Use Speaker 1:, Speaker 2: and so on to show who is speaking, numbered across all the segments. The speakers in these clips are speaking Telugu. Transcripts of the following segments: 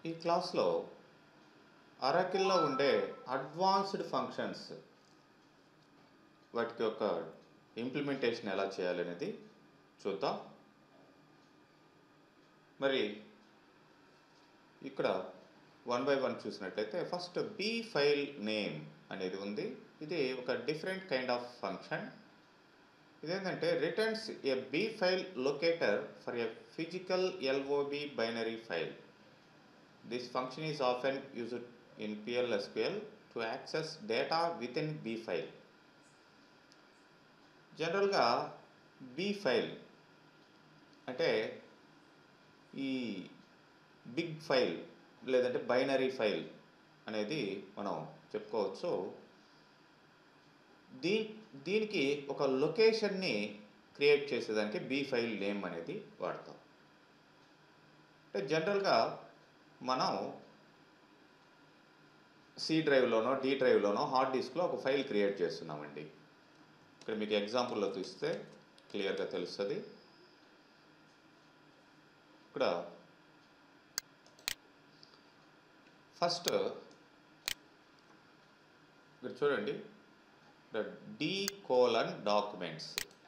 Speaker 1: ఈ క్లాస్లో అరకిల్లో ఉండే అడ్వాన్స్డ్ ఫంక్షన్స్ వాటికి యొక్క ఇంప్లిమెంటేషన్ ఎలా చేయాలనేది చూద్దాం మరి ఇక్కడ వన్ బై వన్ చూసినట్లయితే ఫస్ట్ బీ ఫైల్ నేమ్ అనేది ఉంది ఇది ఒక డిఫరెంట్ కైండ్ ఆఫ్ ఫంక్షన్ ఇదేంటంటే returns a B file locator for a physical LOB binary file this function is often used in PLSQL to access data with in B file జనరల్గా బీ ఫైల్ అంటే ఈ బిగ్ ఫైల్ లేదంటే బైనరీ ఫైల్ అనేది మనం చెప్పుకోవచ్చు దీ దీనికి ఒక లొకేషన్ని క్రియేట్ చేసేదానికి బీ ఫైల్ నేమ్ అనేది వాడతాం అంటే జనరల్గా మనం సి డ్రైవ్లోనో డి డ్రైవ్లోనో హార్డ్ డిస్క్లో ఒక ఫైల్ క్రియేట్ చేస్తున్నామండి ఇక్కడ మీకు ఎగ్జాంపుల్లో చూస్తే క్లియర్గా తెలుస్తుంది ఇక్కడ ఫస్ట్ ఇక్కడ చూడండి డి కోలన్ డాక్యుమెంట్స్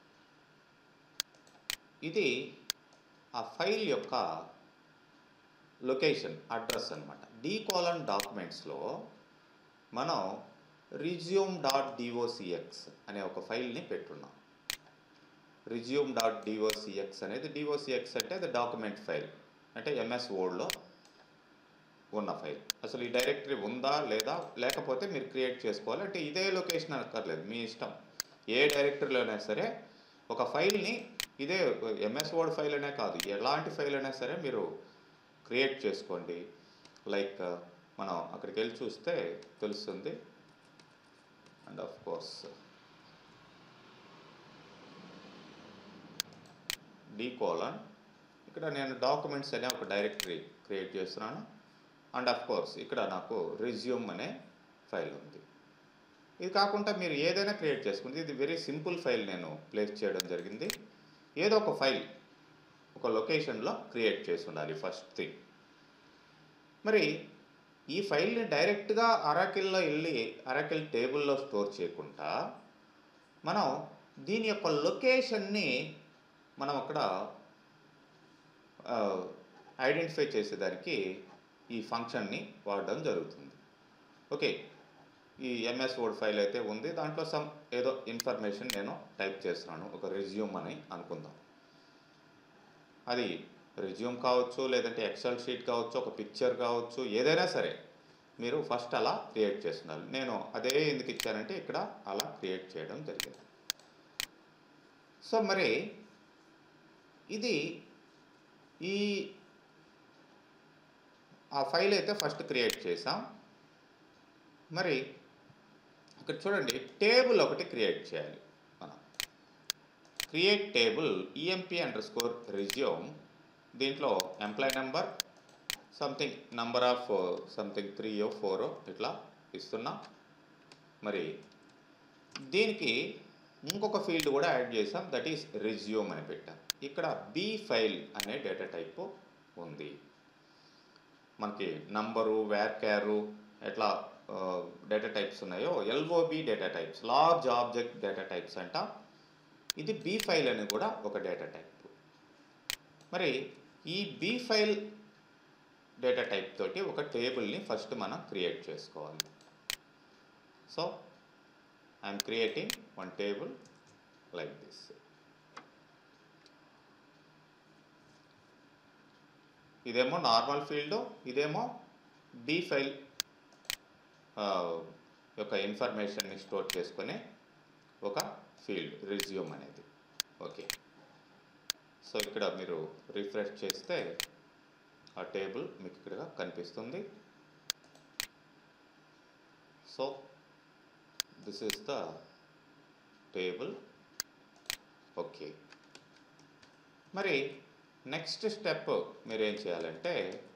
Speaker 1: ఇది ఆ ఫైల్ యొక్క లొకేషన్ అడ్రస్ అనమాట డి కోలన్ డాక్యుమెంట్స్లో మనం రిజ్యూమ్ డాట్ డిఓసిఎక్స్ అనే ఒక ఫైల్ని పెట్టున్నాం రిజ్యూమ్ డాట్ డిఓసిఎక్స్ అనేది డిఓసిఎక్స్ అంటే అది డాక్యుమెంట్ ఫైల్ అంటే ఎంఎస్ వర్డ్లో ఉన్న ఫైల్ అసలు ఈ డైరెక్టరీ ఉందా లేదా లేకపోతే మీరు క్రియేట్ చేసుకోవాలి అంటే ఇదే లొకేషన్ అనక్కర్లేదు మీ ఇష్టం ఏ డైరెక్టరీలోనే సరే ఒక ఫైల్ని ఇదే ఎంఎస్ వర్డ్ ఫైల్ అనే కాదు ఎలాంటి ఫైల్ అయినా సరే మీరు క్రియేట్ చేసుకోండి లైక్ మనం అక్కడికి వెళ్ళి చూస్తే తెలుస్తుంది and of course D colon ఇక్కడ నేను డాక్యుమెంట్స్ అనే ఒక డైరెక్టరీ క్రియేట్ చేస్తున్నాను అండ్ ఆఫ్ కోర్స్ ఇక్కడ నాకు రిజ్యూమ్ అనే ఫైల్ ఉంది ఇది కాకుండా మీరు ఏదైనా క్రియేట్ చేసుకుంటే ఇది వెరీ సింపుల్ ఫైల్ నేను ప్లేస్ చేయడం జరిగింది ఏదో ఒక ఫైల్ ఒక లొకేషన్లో క్రియేట్ చేసి ఉండాలి ఫస్ట్ థింగ్ మరి ఈ ఫైల్ని డైరెక్ట్గా అరాకిల్లో వెళ్ళి అరాకిల్ టేబుల్లో స్టోర్ చేయకుండా మనం దీని యొక్క లొకేషన్ని మనం అక్కడ ఐడెంటిఫై చేసేదానికి ఈ ఫంక్షన్ని వాడడం జరుగుతుంది ఓకే ఈ ఎంఎస్ వర్డ్ ఫైల్ అయితే ఉంది దాంట్లో సమ్ ఏదో ఇన్ఫర్మేషన్ నేను టైప్ చేస్తున్నాను ఒక రెజ్యూమ్ అని అనుకుందాం అది రెజ్యూమ్ కావచ్చు లేదంటే ఎక్సెల్ షీట్ కావచ్చు ఒక పిక్చర్ కావచ్చు ఏదైనా సరే మీరు ఫస్ట్ అలా క్రియేట్ చేస్తున్నారు నేను అదే ఎందుకు ఇచ్చానంటే ఇక్కడ అలా క్రియేట్ చేయడం జరిగింది సో మరి ఇది ఈ ఆ ఫైల్ అయితే ఫస్ట్ క్రియేట్ చేసాం మరి ఇక్కడ చూడండి టేబుల్ ఒకటి క్రియేట్ చేయాలి మనం create table EMP under score resume దీంట్లో employee number something number of something త్రీయో ఫోరో ఇట్లా ఇస్తున్నాం మరి దీనికి ఇంకొక ఫీల్డ్ కూడా యాడ్ చేసాం దట్ ఈస్ రిజ్యూమ్ అని పెట్టాం ఇక్కడ బీ ఫైల్ అనే డేటా టైప్ ఉంది మనకి నంబరు వేర్ క్యారు ఎట్లా డేటా టైప్స్ ఉన్నాయో LOB data types large object data types అంట ఇది బీ ఫైల్ అని కూడా ఒక డేటా టైప్ మరి ఈ బీ ఫైల్ డేటా టైప్ తోటి ఒక టేబుల్ని ఫస్ట్ మనం క్రియేట్ చేసుకోవాలి so I'm creating one table like this ఇదేమో నార్మల్ ఫీల్డ్ ఇదేమో బీ ఫైల్ యొక్క ఇన్ఫర్మేషన్ని స్టోర్ చేసుకునే ఒక ఫీల్డ్ రిజ్యూమ్ అనేది ఓకే సో ఇక్కడ మీరు రిఫ్రెష్ చేస్తే ఆ టేబుల్ మీకు ఇక్కడ కనిపిస్తుంది so this is the table okay మరి నెక్స్ట్ స్టెప్ మీరు ఏం చేయాలంటే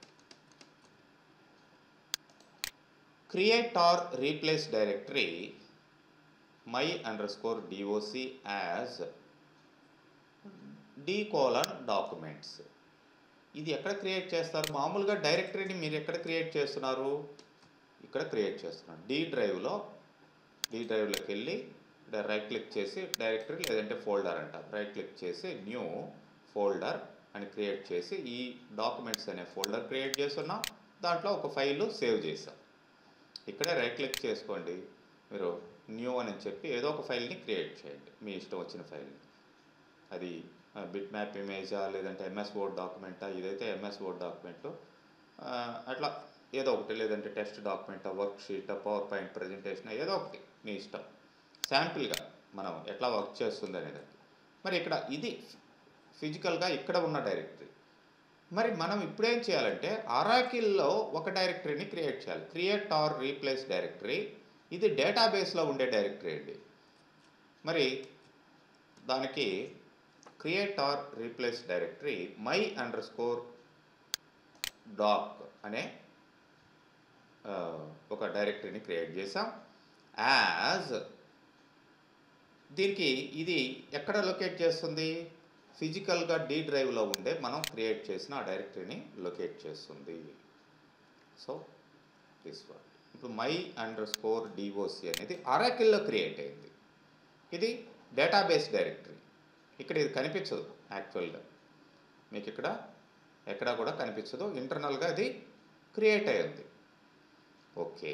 Speaker 1: create or replace directory my under score DOC as D colon documents ఇది ఎక్కడ క్రియేట్ చేస్తారు మామూలుగా డైరెక్టరీని మీరు ఎక్కడ క్రియేట్ చేస్తున్నారు ఇక్కడ క్రియేట్ చేస్తున్నారు డి డ్రైవ్లో డి డ్రైవ్లోకి వెళ్ళి ఇక్కడ రైట్ క్లిక్ చేసి డైరెక్టరీ లేదంటే ఫోల్డర్ అంట రైట్ క్లిక్ చేసి న్యూ ఫోల్డర్ అని క్రియేట్ చేసి ఈ డాక్యుమెంట్స్ అనే ఫోల్డర్ క్రియేట్ చేస్తున్నాం దాంట్లో ఒక ఫైల్ సేవ్ చేసాం ఇక్కడే రైట్ క్లిక్ చేసుకోండి మీరు న్యూ అని చెప్పి ఏదో ఒక ఫైల్ని క్రియేట్ చేయండి మీ ఇష్టం వచ్చిన ఫైల్ని అది బిట్ మ్యాప్ ఇమేజా లేదంటే ఎంఎస్ వర్డ్ డాక్యుమెంటా ఇదైతే ఎంఎస్ వర్డ్ డాక్యుమెంట్ అట్లా ఏదో ఒకటి లేదంటే test document worksheet PowerPoint presentation ఏదో ఒకటి మీ ఇష్టం శాంపిల్గా మనం ఎట్లా వర్క్ చేస్తుంది అనేది మరి ఇక్కడ ఇది ఫిజికల్గా ఇక్కడ ఉన్న డైరెక్టరీ మరి మనం ఇప్పుడేం చేయాలంటే అరాకిల్లో ఒక డైరెక్టరీని క్రియేట్ చేయాలి క్రియేట్ ఆర్ రీప్లేస్ డైరెక్టరీ ఇది డేటాబేస్లో ఉండే డైరెక్టరీ అండి మరి దానికి create or replace directory my under score doc అనే ఆ, ఒక డైరెక్టరీని క్రియేట్ చేసాం యాజ్ దీనికి ఇది ఎక్కడ లొకేట్ చేస్తుంది ఫిజికల్గా డి డ్రైవ్లో ఉండే మనం క్రియేట్ చేసిన ఆ డైరెక్టరీని లొకేట్ చేస్తుంది సో దిస్ వన్ ఇప్పుడు మై అండర్ స్కోర్ డిఓసి అనేది అరాకిల్లో క్రియేట్ అయింది ఇది డేటాబేస్ డైరెక్టరీ ఇక్కడ ఇది కనిపించదు యాక్చువల్గా మీకు ఇక్కడ ఎక్కడా కూడా కనిపించదు ఇంటర్నల్గా అది క్రియేట్ అయ్యింది ఓకే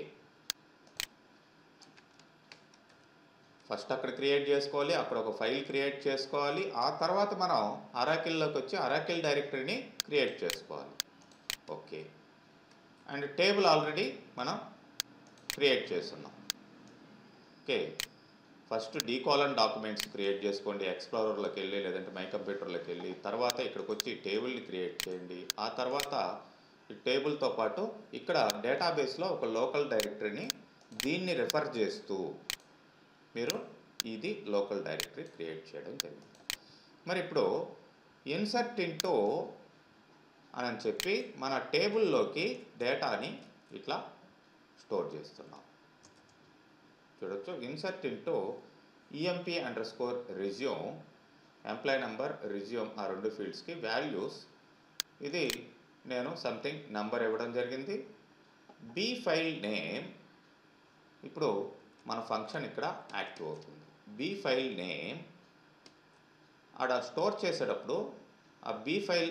Speaker 1: ఫస్ట్ అక్కడ క్రియేట్ చేసుకోవాలి అక్కడ ఒక ఫైల్ క్రియేట్ చేసుకోవాలి ఆ తర్వాత మనం అరాకిల్లోకి వచ్చి అరాకిల్ డైరెక్టరీని క్రియేట్ చేసుకోవాలి ఓకే అండ్ టేబుల్ ఆల్రెడీ మనం క్రియేట్ చేస్తున్నాం okay first D colon documents create చేసుకోండి ఎక్స్ప్లోరర్లోకి వెళ్ళి లేదంటే మై కంప్యూటర్లోకి వెళ్ళి తర్వాత ఇక్కడికి వచ్చి టేబుల్ని క్రియేట్ చేయండి ఆ తర్వాత ఈ టేబుల్తో పాటు ఇక్కడ డేటాబేస్లో ఒక లోకల్ డైరెక్టరీని దీన్ని రెఫర్ చేస్తూ మీరు ఇది లోకల్ డైరెక్టరీ క్రియేట్ చేయడం జరిగింది మరి ఇప్పుడు ఇన్సర్ట్ ఇంటూ అని చెప్పి మన టేబుల్లోకి డేటాని ఇట్లా స్టోర్ చేస్తున్నాం చూడొచ్చు insert into EMP under score resume employee number resume ఆ రెండు ఫీల్డ్స్కి వాల్యూస్ ఇది నేను సంథింగ్ నంబర్ ఇవ్వడం జరిగింది బీ ఫైల్ నేమ్ ఇప్పుడు మన ఫంక్షన్ ఇక్కడ యాక్టివ్ అవుతుంది బీ ఫైల్ నేమ్ ఆడ స్టోర్ చేసేటప్పుడు ఆ బీ ఫైల్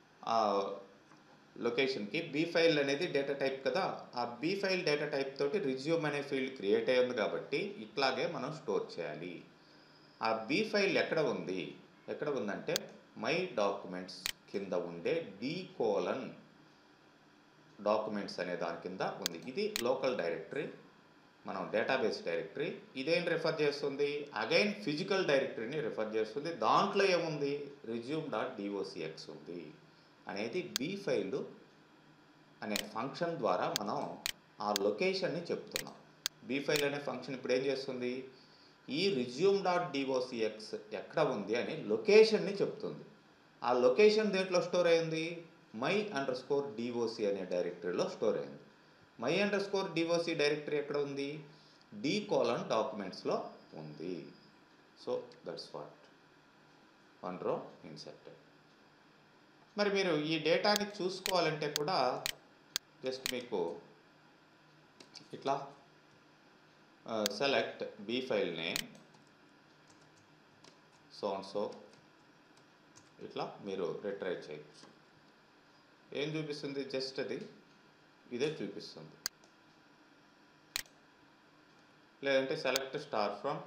Speaker 1: లొకేషన్కి బీ ఫైల్ అనేది డేటా టైప్ కదా ఆ బీ ఫైల్ డేటా టైప్ తోటి రిజ్యూమ్ అనే ఫీల్డ్ క్రియేట్ అయ్యి ఉంది కాబట్టి ఇట్లాగే మనం స్టోర్ చేయాలి ఆ బీ ఫైల్ ఎక్కడ ఉంది ఎక్కడ ఉందంటే మై డాక్యుమెంట్స్ కింద ఉండే డీ కోలన్ డాక్యుమెంట్స్ అనే దాని కింద ఉంది ఇది లోకల్ డైరెక్టరీ మనం డేటాబేస్ డైరెక్టరీ ఇదేం రిఫర్ చేస్తుంది అగైన్ ఫిజికల్ డైరెక్టరీని రిఫర్ చేస్తుంది దాంట్లో ఏముంది రిజ్యూమ్ డాట్ డిఓసిఎక్స్ ఉంది అనేది బీ ఫైల్ అనే ఫంక్షన్ ద్వారా మనం ఆ లొకేషన్ని చెప్తున్నాం బీ ఫైల్ అనే ఫంక్షన్ ఇప్పుడు ఏం చేస్తుంది ఈ రిజ్యూమ్ డాట్ డిఓసిఎక్స్ ఎక్కడ ఉంది అని లొకేషన్ని చెప్తుంది ఆ లొకేషన్ దేంట్లో స్టోర్ అయింది మై అండర్ స్కోర్ డిఓసి అనే డైరెక్టరీలో స్టోర్ అయింది my under score DOC directory ఎక్కడ ఉంది డి కోలన్ డాక్యుమెంట్స్లో ఉంది సో దట్స్ వాట్ వన్ రో ఇన్సెప్టెడ్ మరి మీరు ఈ డేటాని చూసుకోవాలంటే కూడా జస్ట్ మీకు ఇట్లా select B file name so and so ఇట్లా మీరు రిట్రై చేయొచ్చు ఏం చూపిస్తుంది జస్ట్ అది ఇదే చూపిస్తుంది లేదంటే select star from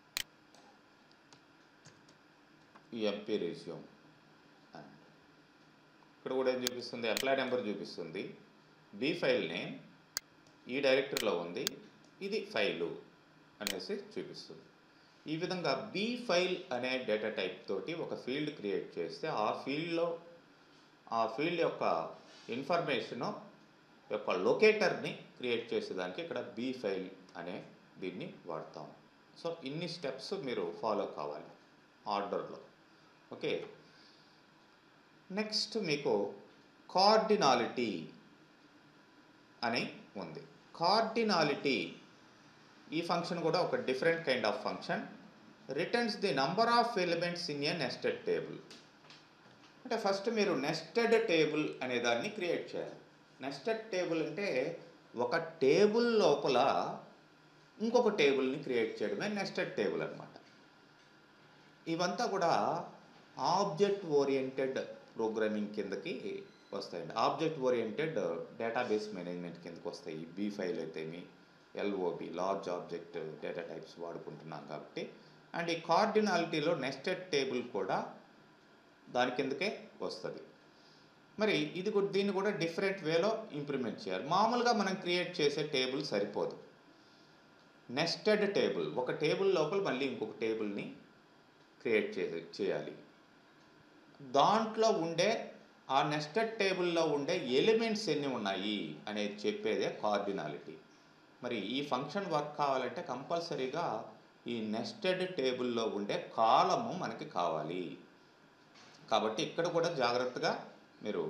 Speaker 1: EMP resume and ఇక్కడ కూడా ఏం చూపిస్తుంది అప్లై నెంబర్ చూపిస్తుంది బీ ఫైల్ నేమ్ ఈ డైరెక్టరీలో ఉంది ఇది ఫైలు అనేసి చూపిస్తుంది ఈ విధంగా బీ ఫైల్ అనే డేటా టైప్ తోటి ఒక ఫీల్డ్ క్రియేట్ చేస్తే ఆ ఫీల్డ్లో ఆ ఫీల్డ్ యొక్క ఇన్ఫర్మేషను యొక్క లొకేటర్ని క్రియేట్ చేసేదానికి ఇక్కడ బీ ఫైల్ అనే దీన్ని వాడతాం సో ఇన్ని స్టెప్స్ మీరు ఫాలో కావాలి ఆర్డర్లో ఓకే నెక్స్ట్ మీకు కార్డినాలిటీ అని ఉంది కార్డినాలిటీ ఈ ఫంక్షన్ కూడా ఒక different kind of function returns the number of elements in a nested table అంటే ఫస్ట్ మీరు నెస్టెడ్ టేబుల్ అనే దాన్ని క్రియేట్ చేయాలి నెస్టెడ్ టేబుల్ అంటే ఒక టేబుల్ లోపల ఇంకొక టేబుల్ని క్రియేట్ చేయడమే నెస్టెడ్ టేబుల్ అనమాట ఇవంతా కూడా ఆబ్జెక్ట్ ఓరియంటెడ్ ప్రోగ్రామింగ్ కిందకి వస్తాయండి ఆబ్జెక్ట్ ఓరియంటెడ్ డేటాబేస్ మేనేజ్మెంట్ కిందకి వస్తాయి బీ ఫైల్ అయితేమి LOB large object data types వాడుకుంటున్నాం కాబట్టి అండ్ ఈ కార్డినాలిటీలో నెస్టెడ్ టేబుల్ కూడా దాని కిందకే వస్తుంది మరి ఇది కూడా దీన్ని కూడా డిఫరెంట్ వేలో ఇంప్లిమెంట్ చేయాలి మామూలుగా మనం క్రియేట్ చేసే టేబుల్ సరిపోదు నెస్టెడ్ టేబుల్ ఒక టేబుల్ లోపల మళ్ళీ ఇంకొక టేబుల్ని క్రియేట్ చేసే చేయాలి దాంట్లో ఉండే ఆ నెస్టెడ్ టేబుల్లో ఉండే ఎలిమెంట్స్ ఎన్ని ఉన్నాయి అనేది చెప్పేదే కార్డినాలిటీ మరి ఈ ఫంక్షన్ వర్క్ కావాలంటే కంపల్సరీగా ఈ నెస్టెడ్ టేబుల్లో ఉండే కాలము మనకి కావాలి కాబట్టి ఇక్కడ కూడా జాగ్రత్తగా మీరు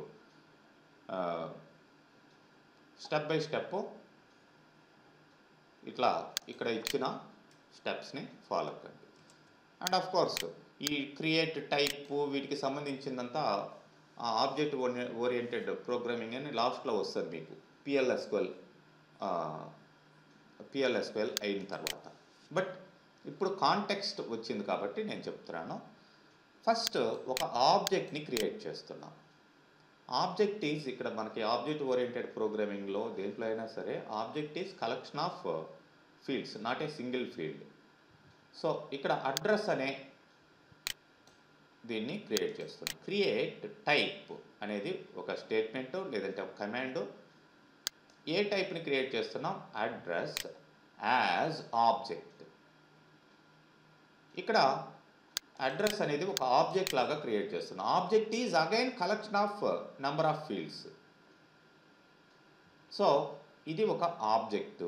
Speaker 1: స్టెప్ బై స్టెప్ ఇట్లా ఇక్కడ ఇచ్చిన స్టెప్స్ని ఫాలో కండి అండ్ ఆఫ్ కోర్స్ ఈ క్రియేట్ టైప్ వీటికి సంబంధించిందంతా ఆబ్జెక్ట్ ఓరియంటెడ్ ప్రోగ్రామింగ్ అని లాస్ట్లో వస్తుంది మీకు పిఎల్ఎస్క్వెల్ పిఎల్ఎస్క్వెల్ అయిన తర్వాత బట్ ఇప్పుడు కాంటెక్స్ట్ వచ్చింది కాబట్టి నేను చెప్తున్నాను ఫస్ట్ ఒక ఆబ్జెక్ట్ని క్రియేట్ చేస్తున్నాం ఆబ్జెక్ట్ ఈజ్ ఇక్కడ మనకి ఆబ్జెక్ట్ ఓరియంటెడ్ ప్రోగ్రామింగ్లో దేంట్లో అయినా సరే object is collection of fields not a single field so ఇక్కడ అడ్రస్ అనే దీన్ని క్రియేట్ చేస్తున్నాం క్రియేట్ టైప్ అనేది ఒక స్టేట్మెంట్ లేదంటే ఒక కమాండ్ ఏ టైప్ని క్రియేట్ చేస్తున్నాం అడ్రస్ యాజ్ ఆబ్జెక్ట్ ఇక్కడ అడ్రస్ అనేది ఒక ఆబ్జెక్ట్ లాగా క్రియేట్ చేస్తున్నాం object is again collection of number of fields so ఇది ఒక ఆబ్జెక్టు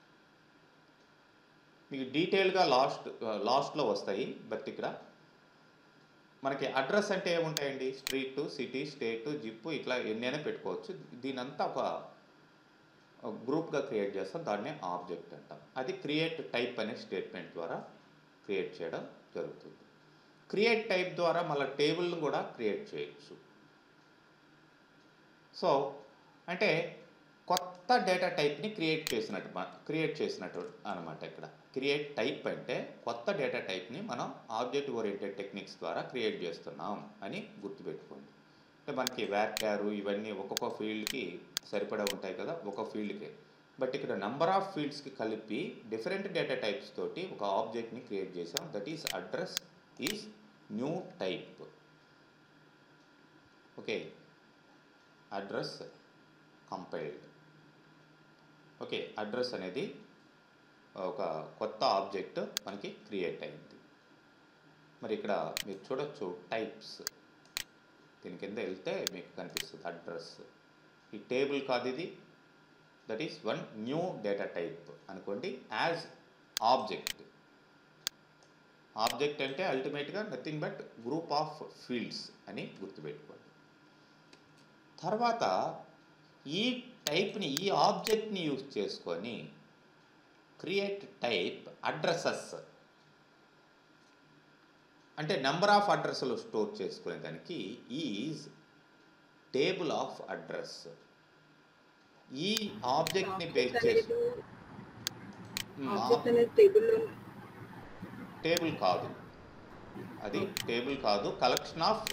Speaker 1: మీకు డీటెయిల్గా లాస్ట్ లాస్ట్లో వస్తాయి బట్ ఇక్కడ మనకి అడ్రస్ అంటే ఏముంటాయండి స్ట్రీట్ సిటీ స్టేట్ జిప్ ఇట్లా ఎన్నైనా పెట్టుకోవచ్చు దీనంతా ఒక గ్రూప్గా క్రియేట్ చేస్తాం దాన్నే ఆబ్జెక్ట్ అంటాం అది క్రియేట్ టైప్ అనే స్టేట్మెంట్ ద్వారా క్రియేట్ చేయడం జరుగుతుంది క్రియేట్ టైప్ ద్వారా మళ్ళీ టేబుల్ని కూడా క్రియేట్ చేయొచ్చు సో అంటే కొత్త డేటా టైప్ని క్రియేట్ చేసినట్టు క్రియేట్ చేసినట్టు అనమాట ఇక్కడ క్రియేట్ టైప్ అంటే కొత్త డేటా టైప్ని మనం ఆబ్జెక్ట్ ఓరియంటెడ్ టెక్నిక్స్ ద్వారా క్రియేట్ చేస్తున్నాం అని గుర్తుపెట్టుకోండి అంటే మనకి వ్యాక్యారు ఇవన్నీ ఒక్కొక్క ఫీల్డ్కి సరిపడా ఉంటాయి కదా ఒక ఫీల్డ్కి బట్ ఇక్కడ నెంబర్ ఆఫ్ ఫీల్డ్స్కి కలిపి డిఫరెంట్ డేటా టైప్స్ తోటి ఒక ఆబ్జెక్ట్ని క్రియేట్ చేసాం that is address is new type okay address compiled okay address అనేది ఒక కొత్త ఆబ్జెక్ట్ మనకి క్రియేట్ అయింది మరి ఇక్కడ మీరు చూడొచ్చు టైప్స్ దీని కింద వెళ్తే మీకు కనిపిస్తుంది అడ్రస్ ఈ టేబుల్ కాదు ఇది that is one new data type అనుకోండి యాజ్ ఆబ్జెక్ట్ ఆబ్జెక్ట్ అంటే అల్టిమేట్గా nothing but group of fields అని గుర్తుపెట్టుకోండి తర్వాత ఈ టైప్ని ఈ ఆబ్జెక్ట్ని యూజ్ చేసుకొని క్రియేట్ టైప్ అడ్రసెస్ అంటే నెంబర్ ఆఫ్ అడ్రస్లు స్టోర్ చేసుకునే దానికి ఈజ్ టేబుల్ ఆఫ్ అడ్రస్ ఈ ఆబ్జెక్ట్ని బేస్ చేసి
Speaker 2: ఆబ్జెక్ట్ అనేది టేబుల్లో
Speaker 1: టేబుల్ కాదు అది టేబుల్ కాదు కలెక్షన్ ఆఫ్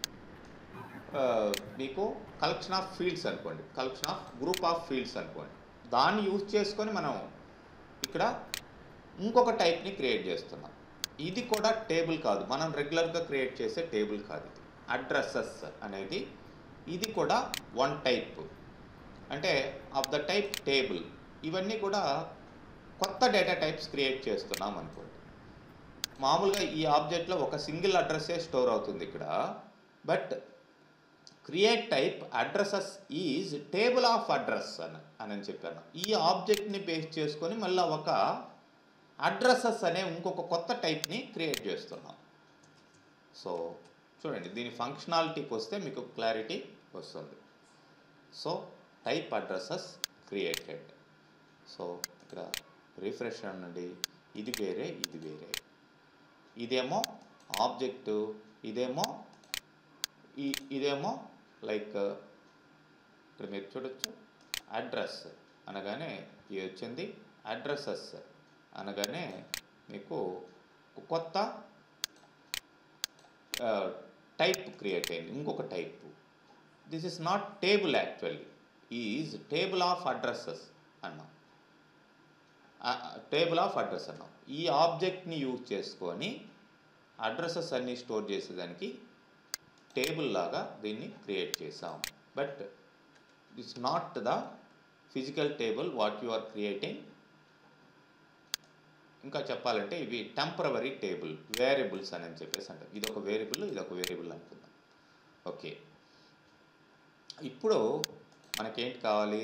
Speaker 1: మీకు కలెక్షన్ ఆఫ్ ఫీల్డ్స్ అనుకోండి collection of group of fields అనుకోండి దాన్ని యూజ్ చేసుకొని మనం ఇక్కడ ఇంకొక టైప్ని క్రియేట్ చేస్తున్నాం ఇది కూడా టేబుల్ కాదు మనం రెగ్యులర్గా క్రియేట్ చేసే టేబుల్ కాదు ఇది అడ్రస్సెస్ అనేది ఇది కూడా వన్ టైప్ అంటే ఆఫ్ ద టైప్ టేబుల్ ఇవన్నీ కూడా కొత్త డేటా టైప్స్ క్రియేట్ చేస్తున్నాం అనుకోండి మామూలుగా ఈ ఆబ్జెక్ట్లో ఒక సింగిల్ అడ్రస్సే స్టోర్ అవుతుంది ఇక్కడ but create type addresses is table of address అని అని చెప్పాను ఈ ఆబ్జెక్ట్ని బేస్ చేసుకొని మళ్ళీ ఒక అడ్రసెస్ అనే ఇంకొక కొత్త టైప్ని క్రియేట్ చేస్తున్నాం సో చూడండి దీని ఫంక్షనాలిటీకి వస్తే మీకు క్లారిటీ వస్తుంది so type addresses created so ఇక్కడ రిఫ్రెష్ అనండి ఇది వేరే ఇది వేరే ఇదేమో ఆబ్జెక్టు ఇదేమో ఈ ఇదేమో లైక్ ఇక్కడ మీరు చూడొచ్చు అడ్రస్ అనగానే ఇది వచ్చింది అడ్రసెస్ అనగానే మీకు ఒక కొత్త టైప్ క్రియేట్ అయింది ఇంకొక type this is not table actually is table of addresses అన్నాం టేబుల్ ఆఫ్ అడ్రస్ అన్నాం ఈ ఆబ్జెక్ట్ని యూజ్ చేసుకొని అడ్రసెస్ అన్నీ స్టోర్ చేసేదానికి టేబుల్ లాగా దీన్ని క్రియేట్ చేసాం but it's not the physical table what you are creating ఇంకా చెప్పాలంటే ఇవి టెంపరవరీ టేబుల్ వేరియబుల్స్ అని చెప్పేసి అంటారు ఇది ఒక వేరియబుల్ ఇది ఒక వేరియబుల్ అనుకుందాం ఓకే ఇప్పుడు మనకేంటి కావాలి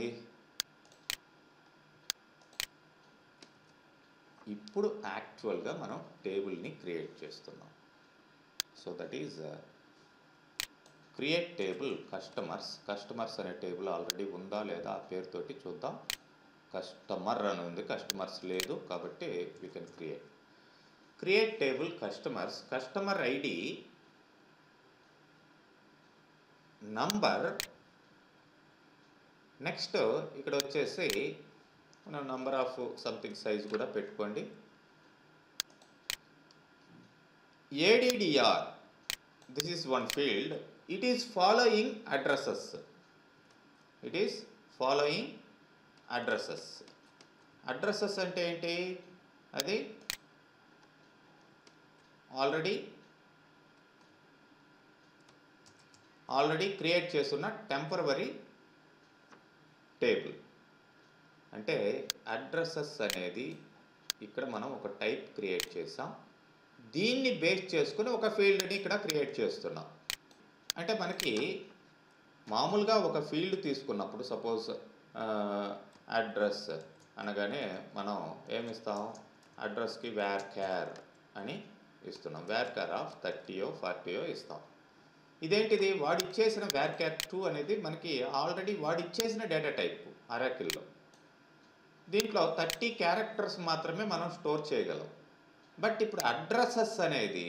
Speaker 1: ఇప్పుడు యాక్చువల్గా మనం టేబుల్ని క్రియేట్ చేస్తున్నాం so that is create table customers customers అనే టేబుల్ ఆల్రెడీ ఉందా లేదా ఆ పేరుతోటి చూద్దాం కస్టమర్ అని ఉంది కస్టమర్స్ లేదు కాబట్టి we can create create table customers customer ID number next ఇక్కడ వచ్చేసి మనం నంబర్ ఆఫ్ సంథింగ్ సైజ్ కూడా పెట్టుకోండి ADDR this is one field it is following addresses it is following addresses addresses అంటే ఏంటి అది ఆల్రెడీ ఆల్రెడీ క్రియేట్ చేస్తున్న టెంపరవరీ టేబుల్ అంటే అడ్రసెస్ అనేది ఇక్కడ మనం ఒక టైప్ క్రియేట్ చేసాం దీన్ని బేస్ చేసుకుని ఒక ఫీల్డ్ని ఇక్కడ క్రియేట్ చేస్తున్నాం అంటే మనకి మామూలుగా ఒక ఫీల్డ్ తీసుకున్నప్పుడు సపోజ్ అడ్రస్ అనగానే మనం ఏమిస్తాం అడ్రస్కి వ్యార్ క్యార్ అని ఇస్తున్నాం వ్యార్ క్యార్ ఆఫ్ థర్టీయో ఫార్టీయో ఇస్తాం ఇదేంటిది వాడు ఇచ్చేసిన వ్యార్ క్యార్ టూ అనేది మనకి ఆల్రెడీ వాడు ఇచ్చేసిన డేటా టైప్ అరాకిల్లో దీంట్లో థర్టీ క్యారెక్టర్స్ మాత్రమే మనం స్టోర్ చేయగలం బట్ ఇప్పుడు అడ్రసెస్ అనేది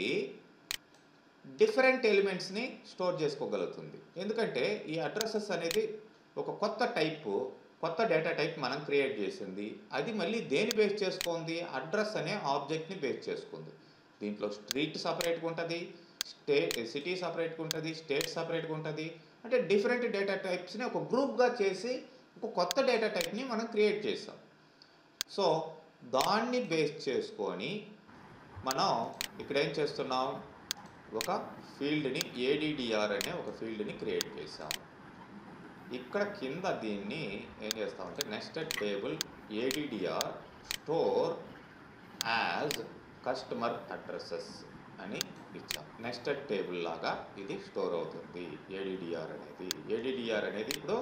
Speaker 1: డిఫరెంట్ ఎలిమెంట్స్ని స్టోర్ చేసుకోగలుగుతుంది ఎందుకంటే ఈ అడ్రసెస్ అనేది ఒక కొత్త టైపు కొత్త డేటా టైప్ మనం క్రియేట్ చేసింది అది మళ్ళీ దేని బేస్ చేసుకుంది అడ్రస్ అనే ఆబ్జెక్ట్ని బేస్ చేసుకుంది దీంట్లో స్ట్రీట్ సపరేట్గా ఉంటుంది స్టే సిటీ సపరేట్గా ఉంటుంది స్టేట్ సపరేట్గా ఉంటుంది అంటే డిఫరెంట్ డేటా టైప్స్ని ఒక గ్రూప్గా చేసి ఒక కొత్త డేటా టైప్ని మనం క్రియేట్ చేసాం సో దాన్ని బేస్ చేసుకొని మనం ఇక్కడ ఏం చేస్తున్నాం ఒక ఫీల్డ్ని ఏడిడిఆర్ అనే ఒక ఫీల్డ్ని క్రియేట్ చేసాం ఇక్కడ కింద దీన్ని ఏం చేస్తామంటే nested table ADDR store as customer addresses అని ఇచ్చాం నెక్స్టెడ్ టేబుల్ లాగా ఇది స్టోర్ అవుతుంది ఏడిడిఆర్ అనేది ఏడిడిఆర్ అనేది ఇప్పుడు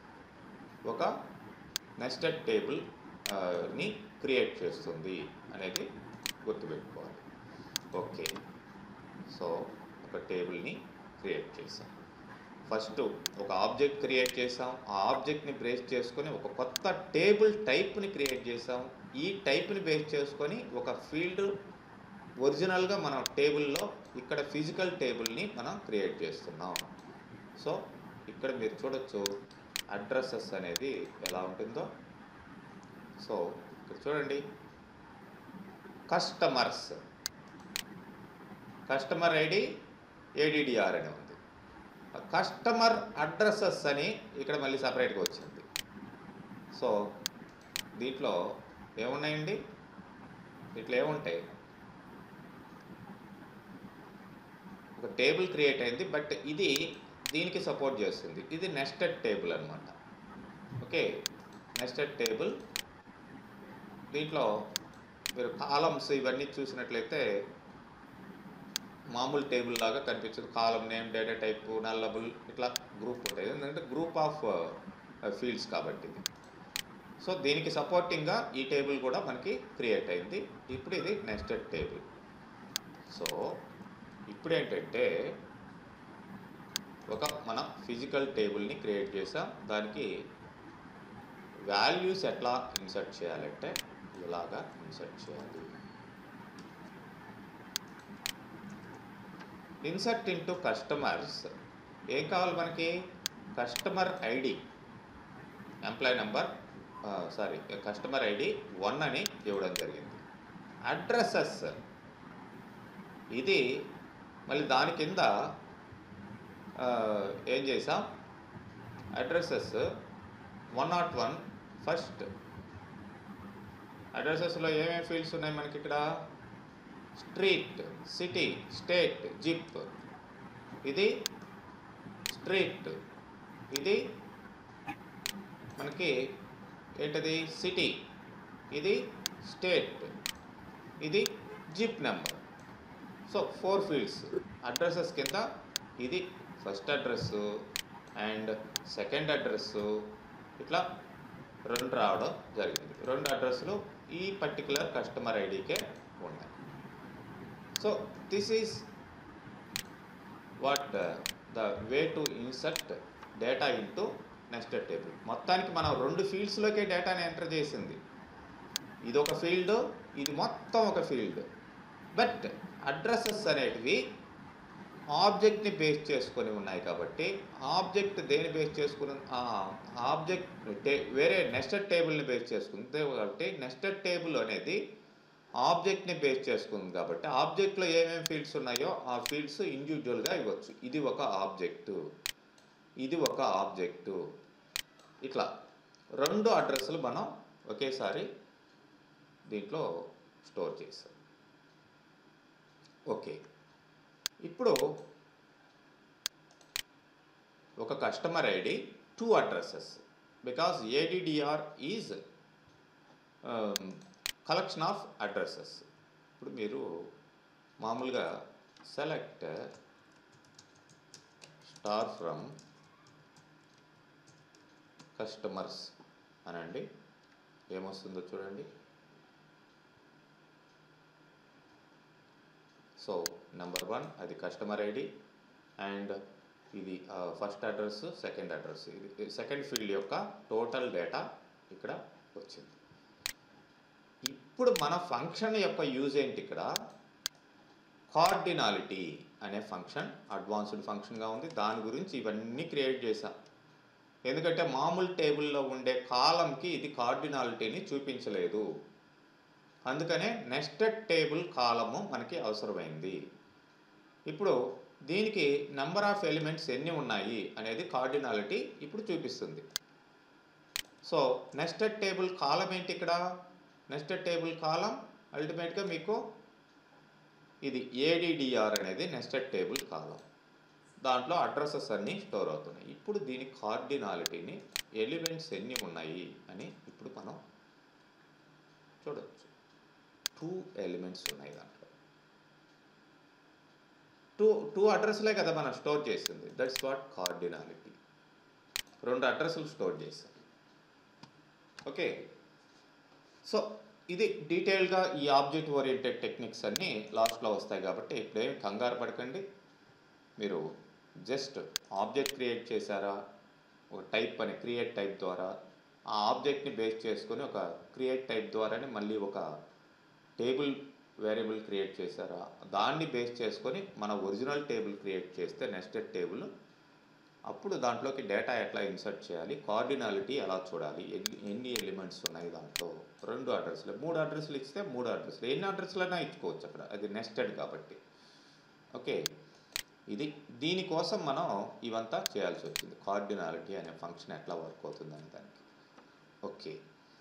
Speaker 1: ఒక నెస్టెడ్ టేబుల్ ని క్రియేట్ చేస్తుంది అనేది గుర్తుపెట్టుకోవాలి ఓకే సో ఒక టేబుల్ని క్రియేట్ చేసాం ఫస్ట్ ఒక ఆబ్జెక్ట్ క్రియేట్ చేసాం ఆ ఆబ్జెక్ట్ని బేస్ చేసుకొని ఒక కొత్త టేబుల్ టైప్ని క్రియేట్ చేసాం ఈ టైప్ని బేస్ చేసుకొని ఒక ఫీల్డ్ ఒరిజినల్గా మనం టేబుల్లో ఇక్కడ ఫిజికల్ టేబుల్ని మనం క్రియేట్ చేస్తున్నాం సో ఇక్కడ మీరు చూడొచ్చు అడ్రసెస్ అనేది ఎలా ఉంటుందో సో ఇక్కడ చూడండి కస్టమర్స్ కస్టమర్ ఐడి ఏడిడిఆర్ అని ఉంది కస్టమర్ అడ్రసెస్ అని ఇక్కడ మళ్ళీ సపరేట్గా వచ్చింది సో దీంట్లో ఏమున్నాయండి దీంట్లో ఏముంటాయి ఒక టేబుల్ క్రియేట్ అయింది బట్ ఇది దీనికి సపోర్ట్ చేస్తుంది ఇది నెస్టెడ్ టేబుల్ అనమాట ఓకే నెస్టెడ్ టేబుల్ దీంట్లో మీరు కాలమ్స్ ఇవన్నీ చూసినట్లయితే మామూలు టేబుల్ లాగా కనిపించదు column name data type nullable ఇట్లా గ్రూప్ ఉంటాయి ఎందుకంటే గ్రూప్ ఆఫ్ ఫీల్డ్స్ కాబట్టి ఇది సో దీనికి సపోర్టింగ్గా ఈ టేబుల్ కూడా మనకి క్రియేట్ అయింది ఇప్పుడు ఇది నెస్టెడ్ టేబుల్ సో ఇప్పుడు ఏంటంటే ఒక మన ఫిజికల్ టేబుల్ని క్రియేట్ చేసాం దానికి వాల్యూస్ ఎట్లా ఇన్సర్ట్ చేయాలంటే ఇలాగా ఇన్సర్ట్ చేయాలి ఇన్సర్ట్ ఇంటూ కస్టమర్స్ ఏం కావాలి మనకి customer ID employee number sorry customer ID one అని ఇవ్వడం జరిగింది అడ్రసెస్ ఇది మళ్ళీ దాని కింద ఆ, ఏం చేసాం addresses one not one first అడ్రసెస్లో ఏమేమి ఫీల్డ్స్ ఉన్నాయి మనకి ఇక్కడ స్ట్రీట్ సిటీ స్టేట్ జిప్ ఇది స్ట్రీట్ ఇది మనకి ఏంటది సిటీ ఇది స్టేట్ ఇది zip number so four fields addresses కింద ఇది first address and second address ఇట్లా రెండు రావడం జరిగింది రెండు అడ్రస్లు ఈ పర్టికులర్ కస్టమర్ ఐడికే ఉన్నాయి so this is what the way to insert data into nested table మొత్తానికి మనం రెండు ఫీల్డ్స్లోకే డేటాని ఎంటర్ చేసింది ఇది ఒక ఫీల్డ్ ఇది మొత్తం ఒక ఫీల్డ్ బట్ అడ్రసెస్ అనేటివి ఆబ్జెక్ట్ని బేస్ చేసుకొని ఉన్నాయి కాబట్టి ఆబ్జెక్ట్ దేని బేస్ చేసుకుని ఆబ్జెక్ట్ టే వేరే నెస్టెడ్ టేబుల్ని బేస్ చేసుకుంది కాబట్టి నెస్టెడ్ టేబుల్ అనేది ఆబ్జెక్ట్ని బేస్ చేసుకుంది కాబట్టి ఆబ్జెక్ట్లో ఏమేమి ఫీల్డ్స్ ఉన్నాయో ఆ ఫీల్డ్స్ ఇండివిజువల్గా ఇవ్వచ్చు ఇది ఒక ఆబ్జెక్టు ఇది ఒక ఆబ్జెక్టు ఇట్లా రెండు అడ్రస్లు మనం ఒకేసారి దీంట్లో స్టోర్ చేసాం ఓకే ఇప్పుడు ఒక customer ID two addresses because ADDR is collection of addresses ఇప్పుడు మీరు మామూలుగా సెలెక్ట్ స్టార్ ఫ్రమ్ కస్టమర్స్ అనండి ఏమొస్తుందో చూడండి సో నెంబర్ వన్ అది కస్టమర్ ఐడి అండ్ ఇది ఫస్ట్ అడ్రస్ సెకండ్ అడ్రస్ ఇది సెకండ్ ఫీల్డ్ యొక్క టోటల్ డేటా ఇక్కడ వచ్చింది ఇప్పుడు మన ఫంక్షన్ యొక్క యూజ్ ఏంటి ఇక్కడ కార్డినాలిటీ అనే ఫంక్షన్ అడ్వాన్స్డ్ ఫంక్షన్గా ఉంది దాని గురించి ఇవన్నీ క్రియేట్ చేశాం ఎందుకంటే మామూలు టేబుల్లో ఉండే కాలంకి ఇది కార్డినాలిటీని చూపించలేదు అందుకనే నెస్టెడ్ టేబుల్ కాలము మనకి అవసరమైంది ఇప్పుడు దీనికి నెంబర్ ఆఫ్ ఎలిమెంట్స్ ఎన్ని ఉన్నాయి అనేది కార్డినాలిటీ ఇప్పుడు చూపిస్తుంది సో నెస్టెడ్ టేబుల్ కాలం ఏంటి ఇక్కడ నెస్టెడ్ టేబుల్ కాలం అల్టిమేట్గా మీకు ఇది ఏడిడిఆర్ అనేది నెస్టెడ్ టేబుల్ కాలం దాంట్లో అడ్రసెస్ అన్నీ స్టోర్ అవుతున్నాయి ఇప్పుడు దీని కార్డినాలిటీని ఎలిమెంట్స్ ఎన్ని ఉన్నాయి అని ఇప్పుడు మనం చూడొచ్చు టూ ఎలిమెంట్స్ ఉన్నాయి దాంట్లో టూ టూ అడ్రస్లే కదా మనం స్టోర్ చేసింది దట్స్ వాట్ కార్డినాలిటీ రెండు అడ్రస్లు స్టోర్ చేసాం ఓకే సో ఇది డీటెయిల్గా ఈ ఆబ్జెక్ట్ ఓరియంటెడ్ టెక్నిక్స్ అన్నీ లాస్ట్లో వస్తాయి కాబట్టి ఇప్పుడేమి కంగారు పడకండి మీరు జస్ట్ ఆబ్జెక్ట్ క్రియేట్ చేశారా ఒక టైప్ అని క్రియేట్ టైప్ ద్వారా ఆ ఆబ్జెక్ట్ని బేస్ చేసుకొని ఒక క్రియేట్ టైప్ ద్వారానే మళ్ళీ ఒక టేబుల్ వేరియబుల్ క్రియేట్ చేశారా దాన్ని బేస్ చేసుకొని మన ఒరిజినల్ టేబుల్ క్రియేట్ చేస్తే నెస్టెడ్ టేబుల్ అప్పుడు దాంట్లోకి డేటా ఎట్లా ఇన్సర్ట్ చేయాలి కార్డినాలిటీ ఎలా చూడాలి ఎన్ని ఎన్ని ఎలిమెంట్స్ ఉన్నాయి దాంట్లో రెండు అడ్రస్లు మూడు అడ్రస్లు ఇస్తే మూడు అడ్రస్లు ఎన్ని అడ్రస్లైనా ఇచ్చుకోవచ్చు అక్కడ అది నెస్టెడ్ కాబట్టి ఓకే ఇది దీనికోసం మనం ఇవంతా చేయాల్సి వచ్చింది కార్డినాలిటీ అనే ఫంక్షన్ ఎట్లా వర్క్ అవుతుంది అనే దానికి ఓకే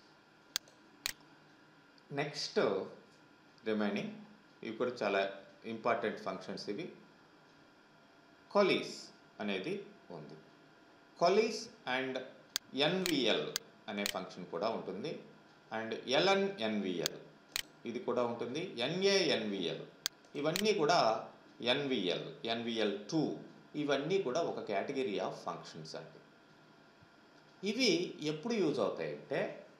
Speaker 1: నెక్స్ట్ రిమైనింగ్ ఇవి కూడా చాలా ఇంపార్టెంట్ ఫంక్షన్స్ ఇవి కొలీస్ అనేది ఉంది కొలీస్ అండ్ ఎన్విఎల్ అనే ఫంక్షన్ కూడా ఉంటుంది అండ్ ఎల్ఎన్ఎన్విఎల్ ఇది కూడా ఉంటుంది ఎన్ఏఎన్విఎల్ ఇవన్నీ కూడా ఎన్విఎల్ ఎన్విఎల్ టూ ఇవన్నీ కూడా ఒక కేటగిరీ ఆఫ్ ఫంక్షన్స్ అండి ఇవి ఎప్పుడు యూజ్ అవుతాయంటే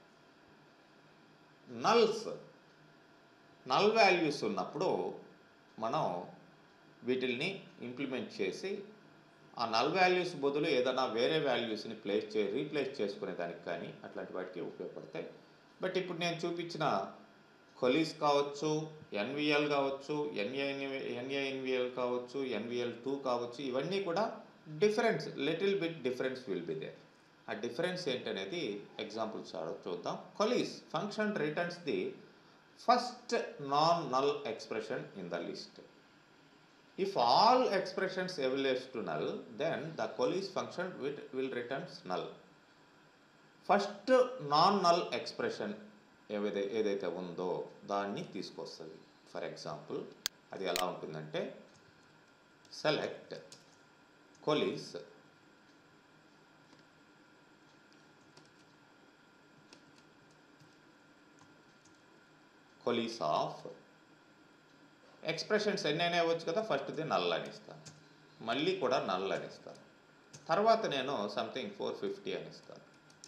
Speaker 1: నల్స్ నల్ వాల్యూస్ ఉన్నప్పుడు మనం వీటిల్ని ఇంప్లిమెంట్ చేసి ఆ నల్ వాల్యూస్ బదులు ఏదైనా వేరే వాల్యూస్ని ప్లేస్ చే రీప్లేస్ చేసుకునే దానికి కానీ అట్లాంటి వాటికి ఉపయోగపడతాయి బట్ ఇప్పుడు నేను చూపించిన కొలీస్ కావచ్చు ఎన్విఎల్ కావచ్చు ఎన్ఏ ఎన్ఏఎన్విఎల్ కావచ్చు ఎన్విఎల్ టూ కావచ్చు ఇవన్నీ కూడా difference little bit difference will be there ఆ డిఫరెన్స్ ఏంటనేది ఎగ్జాంపుల్స్ చూద్దాం coalesce function returns the first non null expression in the list If all expressions evaluates to null, then the Collis function will, will returns null. First non null expression ఏదైతే ఏదైతే ఉందో దాన్ని తీసుకొస్తుంది ఫర్ ఎగ్జాంపుల్ అది ఎలా ఉంటుందంటే select coalesce coalesce of expressions ఎన్నైనా ఇవ్వచ్చు కదా ఫస్ట్ది నల్ అని ఇస్తాను మళ్ళీ కూడా నల్ అని ఇస్తాను తర్వాత నేను సంథింగ్ ఫోర్ ఫిఫ్టీ అని ఇస్తాను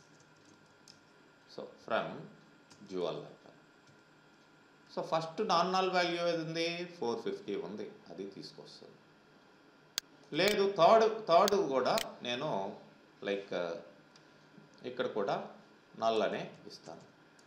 Speaker 1: సో ఫ్రమ్ జ్యువల్ అంటాను so first non null value ఏది ఉంది ఫోర్ ఫిఫ్టీ ఉంది అది తీసుకొస్తుంది లేదు థర్డ్ థర్డ్ కూడా నేను లైక్ ఇక్కడ కూడా నల్ అనే ఇస్తాను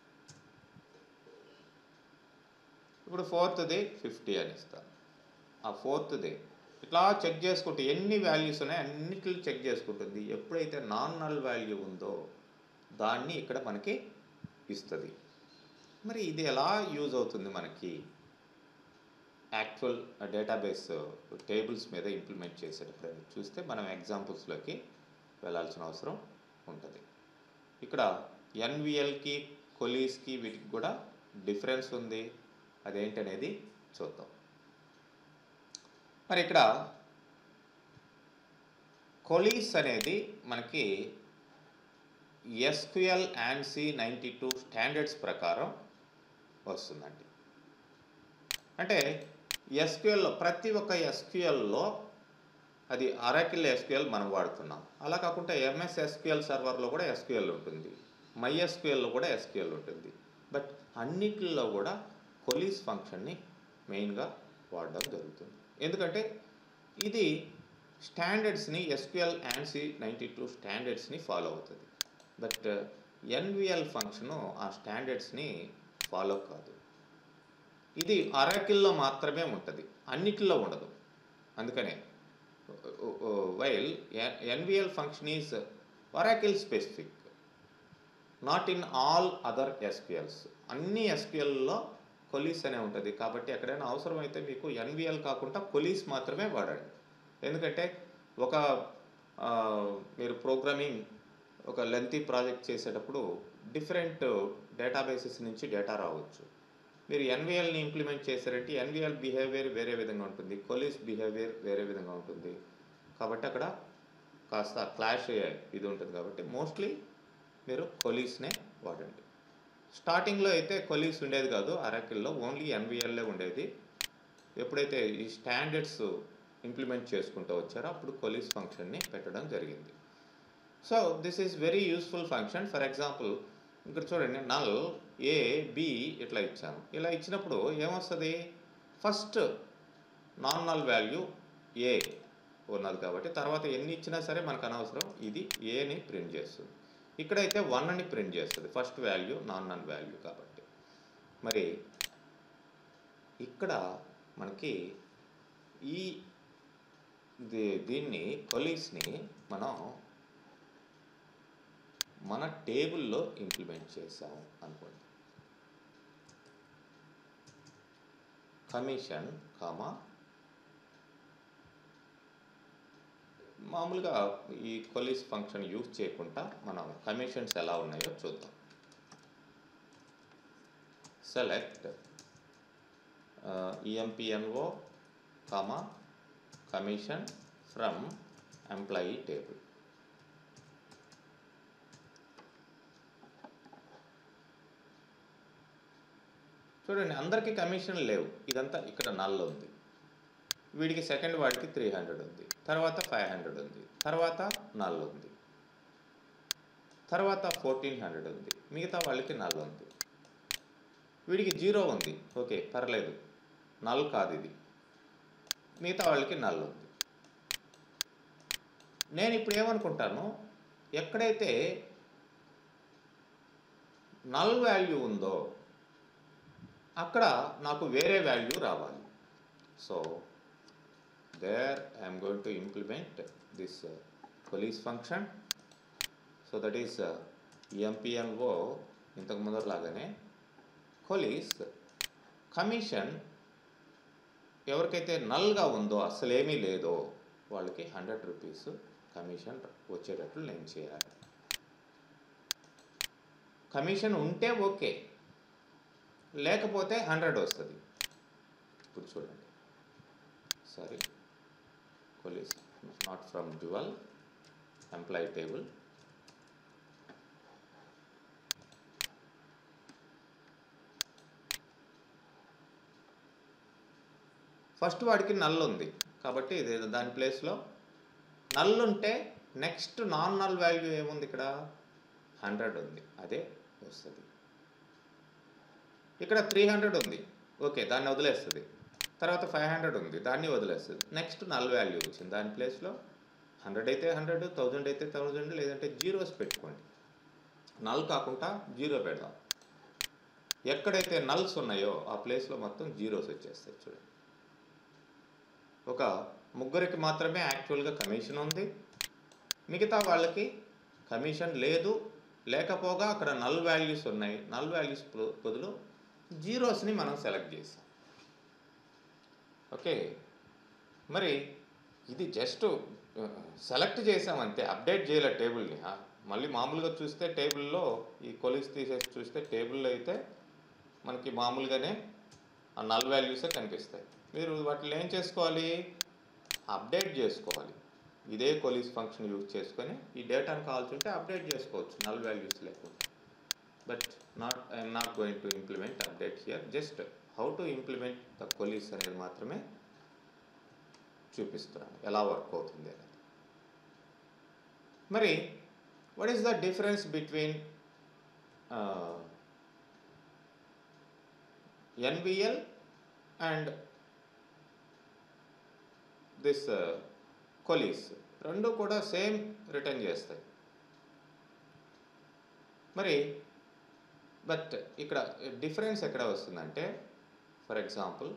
Speaker 1: ఇప్పుడు ఫోర్త్ది ఫిఫ్టీ అని ఇస్తాను ఆ ఫోర్త్ది ఇట్లా చెక్ చేసుకుంటే ఎన్ని వాల్యూస్ ఉన్నాయి అన్నిటిని చెక్ చేసుకుంటుంది ఎప్పుడైతే నాన్ నల్ వాల్యూ ఉందో దాన్ని ఇక్కడ మనకి ఇస్తుంది మరి ఇది ఎలా యూజ్ అవుతుంది మనకి యాక్చువల్ డేటాబేస్ టేబుల్స్ మీద ఇంప్లిమెంట్ చేసేటప్పుడు చూస్తే మనం ఎగ్జాంపుల్స్లోకి వెళ్ళాల్సిన అవసరం ఉంటుంది ఇక్కడ ఎన్విఎల్కి కొలీస్కి వీటికి కూడా డిఫరెన్స్ ఉంది అదేంటనేది చూద్దాం మరి ఇక్కడ కొలీస్ అనేది మనకి SQL C ninety two standards ప్రకారం వస్తుందండి అంటే ఎస్క్యూఎల్లో ప్రతి ఒక్క ఎస్క్యూఎల్లో అది అరకిల్ ఎస్క్యూఎల్ మనం వాడుతున్నాం అలా కాకుండా ఎంఎస్ ఎస్క్యూఎల్ సర్వర్లో కూడా ఎస్క్యూఎల్ ఉంటుంది మై ఎస్క్యూఎల్లో కూడా ఎస్క్యూఎల్ ఉంటుంది బట్ అన్నిటిలో కూడా కొలీస్ ఫంక్షన్ని మెయిన్గా వాడడం జరుగుతుంది ఎందుకంటే ఇది స్టాండర్డ్స్ని ఎస్క్యూఎల్ యాన్సీ నైంటీ టూ స్టాండర్డ్స్ని ఫాలో అవుతుంది బట్ ఎన్విఎల్ ఫంక్షను ఆ స్టాండర్డ్స్ని ఫాలో కాదు ఇది అరకిల్లో మాత్రమే ఉంటుంది అన్నిటిలో ఉండదు అందుకనే while NVL function is Oracle specific not in all other SQLs అన్ని ఎస్క్యూఎల్లో కొలీస్ అనే ఉంటుంది కాబట్టి ఎక్కడైనా అవసరమైతే మీకు ఎన్విఎల్ కాకుండా కొలీస్ మాత్రమే వాడండి ఎందుకంటే ఒక ఆ, మీరు ప్రోగ్రామింగ్ ఒక లెంతీ ప్రాజెక్ట్ చేసేటప్పుడు డిఫరెంట్ డేటాబేసెస్ నుంచి డేటా రావచ్చు మీరు ఎన్విఎల్ని ఇంప్లిమెంట్ చేశారంటే ఎన్విఎల్ బిహేవియర్ వేరే విధంగా ఉంటుంది కొలీస్ బిహేవియర్ వేరే విధంగా ఉంటుంది కాబట్టి అక్కడ కాస్త క్లాష్ అయ్యే ఇది ఉంటుంది కాబట్టి మోస్ట్లీ మీరు కొలీస్నే వాడండి స్టార్టింగ్లో అయితే కొలీస్ ఉండేది కాదు అరకిల్లో ఓన్లీ ఎన్విఎల్లే ఉండేది ఎప్పుడైతే ఈ స్టాండర్డ్స్ ఇంప్లిమెంట్ చేసుకుంటూ వచ్చారో అప్పుడు కొలీస్ ఫంక్షన్ని పెట్టడం జరిగింది so this is very useful function for example ఇక్కడ చూడండి నల్ ఏ బి ఇట్లా ఇచ్చాను ఇలా ఇచ్చినప్పుడు ఏమొస్తుంది ఫస్ట్ నాన్ నల్ వాల్యూ ఏ ఉన్నది కాబట్టి తర్వాత ఎన్ని ఇచ్చినా సరే మనకు అనవసరం ఇది ఏని ప్రింట్ చేస్తుంది ఇక్కడైతే వన్ అని ప్రింట్ చేస్తుంది first value non null value కాబట్టి మరి ఇక్కడ మనకి ఈ దీ- దీన్ని కొలీస్ని మనం మన టేబుల్లో ఇంప్లిమెంట్ చేసాము అనుకోండి కమిషన్ కామా మామూలుగా ఈ కొలీస్ ఫంక్షన్ యూజ్ చేయకుండా మనం కమిషన్స్ ఎలా ఉన్నాయో చూద్దాం select EMPNO comma commission from employee table చూడండి అందరికీ కమిషన్ లేవు ఇదంతా ఇక్కడ నల్ల ఉంది వీడికి సెకండ్ వాడికి త్రీ హండ్రెడ్ ఉంది తర్వాత ఫైవ్ హండ్రెడ్ ఉంది తర్వాత నల్ ఉంది తర్వాత ఫోర్టీన్ హండ్రెడ్ ఉంది మిగతా వాళ్ళకి నల్ ఉంది వీడికి జీరో ఉంది ఓకే పర్లేదు నల్ కాదు ఇది మిగతా వాళ్ళకి నల్ ఉంది నేను ఇప్పుడు ఏమనుకుంటాను ఎక్కడైతే నల్ వాల్యూ ఉందో అక్కడ నాకు వేరే వాల్యూ రావాలి so there I am going to implement this uh, police function so that is uh, EMPNO ఇంతకు ముందరలాగానే కొలీస్ కమిషన్ ఎవరికైతే నల్గా ఉందో అసలేమీ లేదో వాళ్ళకి హండ్రెడ్ రూపీస్ కమిషన్ వచ్చేటట్లు నేను చేయాలి కమిషన్ ఉంటే ఓకే లేకపోతే హండ్రెడ్ వస్తుంది ఇప్పుడు చూడండి sorry coalesce not from dual employee table first వాడికి నల్ ఉంది కాబట్టి ఇది దాని ప్లేస్లో నల్ ఉంటే నెక్స్ట్ నాన్ నల్ వాల్యూ ఏముంది ఇక్కడ హండ్రెడ్ ఉంది అదే వస్తుంది ఇక్కడ త్రీ హండ్రెడ్ ఉంది ఓకే దాన్ని వదిలేస్తుంది తర్వాత ఫైవ్ హండ్రెడ్ ఉంది దాన్ని వదిలేస్తుంది నెక్స్ట్ నల్ వాల్యూ వచ్చింది దాని ప్లేస్లో హండ్రెడ్ అయితే హండ్రెడ్ థౌజండ్ అయితే థౌజండ్ లేదంటే జీరోస్ పెట్టుకోండి నల్ కాకుండా జీరో పెడదాం ఎక్కడైతే నల్స్ ఉన్నాయో ఆ ప్లేస్లో మొత్తం జీరోస్ వచ్చేస్తాయి చూడండి ఒక ముగ్గురికి మాత్రమే యాక్చువల్గా కమిషన్ ఉంది మిగతా వాళ్ళకి కమిషన్ లేదు లేకపోగా అక్కడ నల్ వాల్యూస్ ఉన్నాయి నల్ వాల్యూస్ బదులు జీరోస్ని మనం సెలెక్ట్ చేసాం ఓకే మరి ఇది జస్ట్ సెలెక్ట్ చేసామంతే అప్డేట్ చేయలే టేబుల్ని ఆ, మళ్ళీ మామూలుగా చూస్తే టేబుల్లో ఈ కొలిస్ తీసేసి చూస్తే టేబుల్లో అయితే మనకి మామూలుగానే ఆ నల్ వాల్యూసే కనిపిస్తాయి మీరు వాటిని ఏం చేసుకోవాలి అప్డేట్ చేసుకోవాలి ఇదే కొలీస్ ఫంక్షన్ యూజ్ చేసుకొని ఈ డేటాను కావాల్సి ఉంటే అప్డేట్ చేసుకోవచ్చు నల్ వాల్యూస్ లేకుండా but not I'm not going to implement update here just how to implement the coalesce అనేది మాత్రమే చూపిస్తున్నాను ఎలా వర్క్ అవుతుంది అనేది మరి what is the difference between NVL and this coalesce రెండు కూడా సేమ్ రిటర్న్ చేస్తాయి మరి బట్ ఇక్కడ డిఫరెన్స్ ఎక్కడ వస్తుందంటే ఫర్ ఎగ్జాంపుల్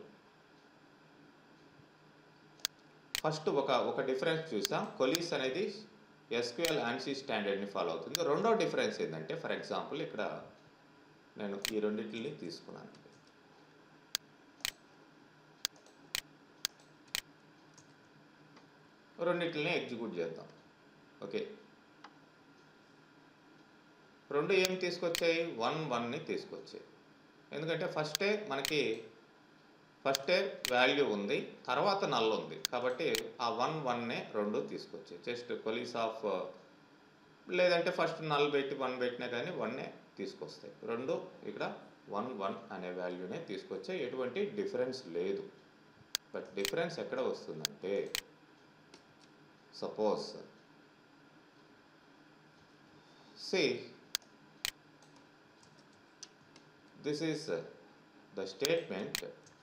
Speaker 1: ఫస్ట్ ఒక ఒక డిఫరెన్స్ చూసాం కొలీస్ అనేది ఎస్క్యూఎల్ ఆన్సీ స్టాండర్డ్ని ఫాలో అవుతుంది రెండో డిఫరెన్స్ ఏంటంటే ఫర్ ఎగ్జాంపుల్ ఇక్కడ నేను ఈ రెండింటిని తీసుకున్నాను రెండింటిని ఎగ్జిక్యూట్ చేద్దాం ఓకే రెండు ఏం తీసుకొచ్చాయి వన్ వన్ని తీసుకొచ్చాయి ఎందుకంటే ఫస్టే మనకి ఫస్టే వాల్యూ ఉంది తర్వాత నల్ ఉంది కాబట్టి ఆ వన్ వన్నే రెండు తీసుకొచ్చాయి జస్ట్ కొలీస్ ఆఫ్ లేదంటే ఫస్ట్ నల్ పెట్టి వన్ పెట్టినా కానీ వన్నే తీసుకొస్తాయి రెండు ఇక్కడ వన్ వన్ అనే వాల్యూనే తీసుకొచ్చాయి ఎటువంటి డిఫరెన్స్ లేదు బట్ డిఫరెన్స్ ఎక్కడ వస్తుందంటే suppose see this is uh, the statement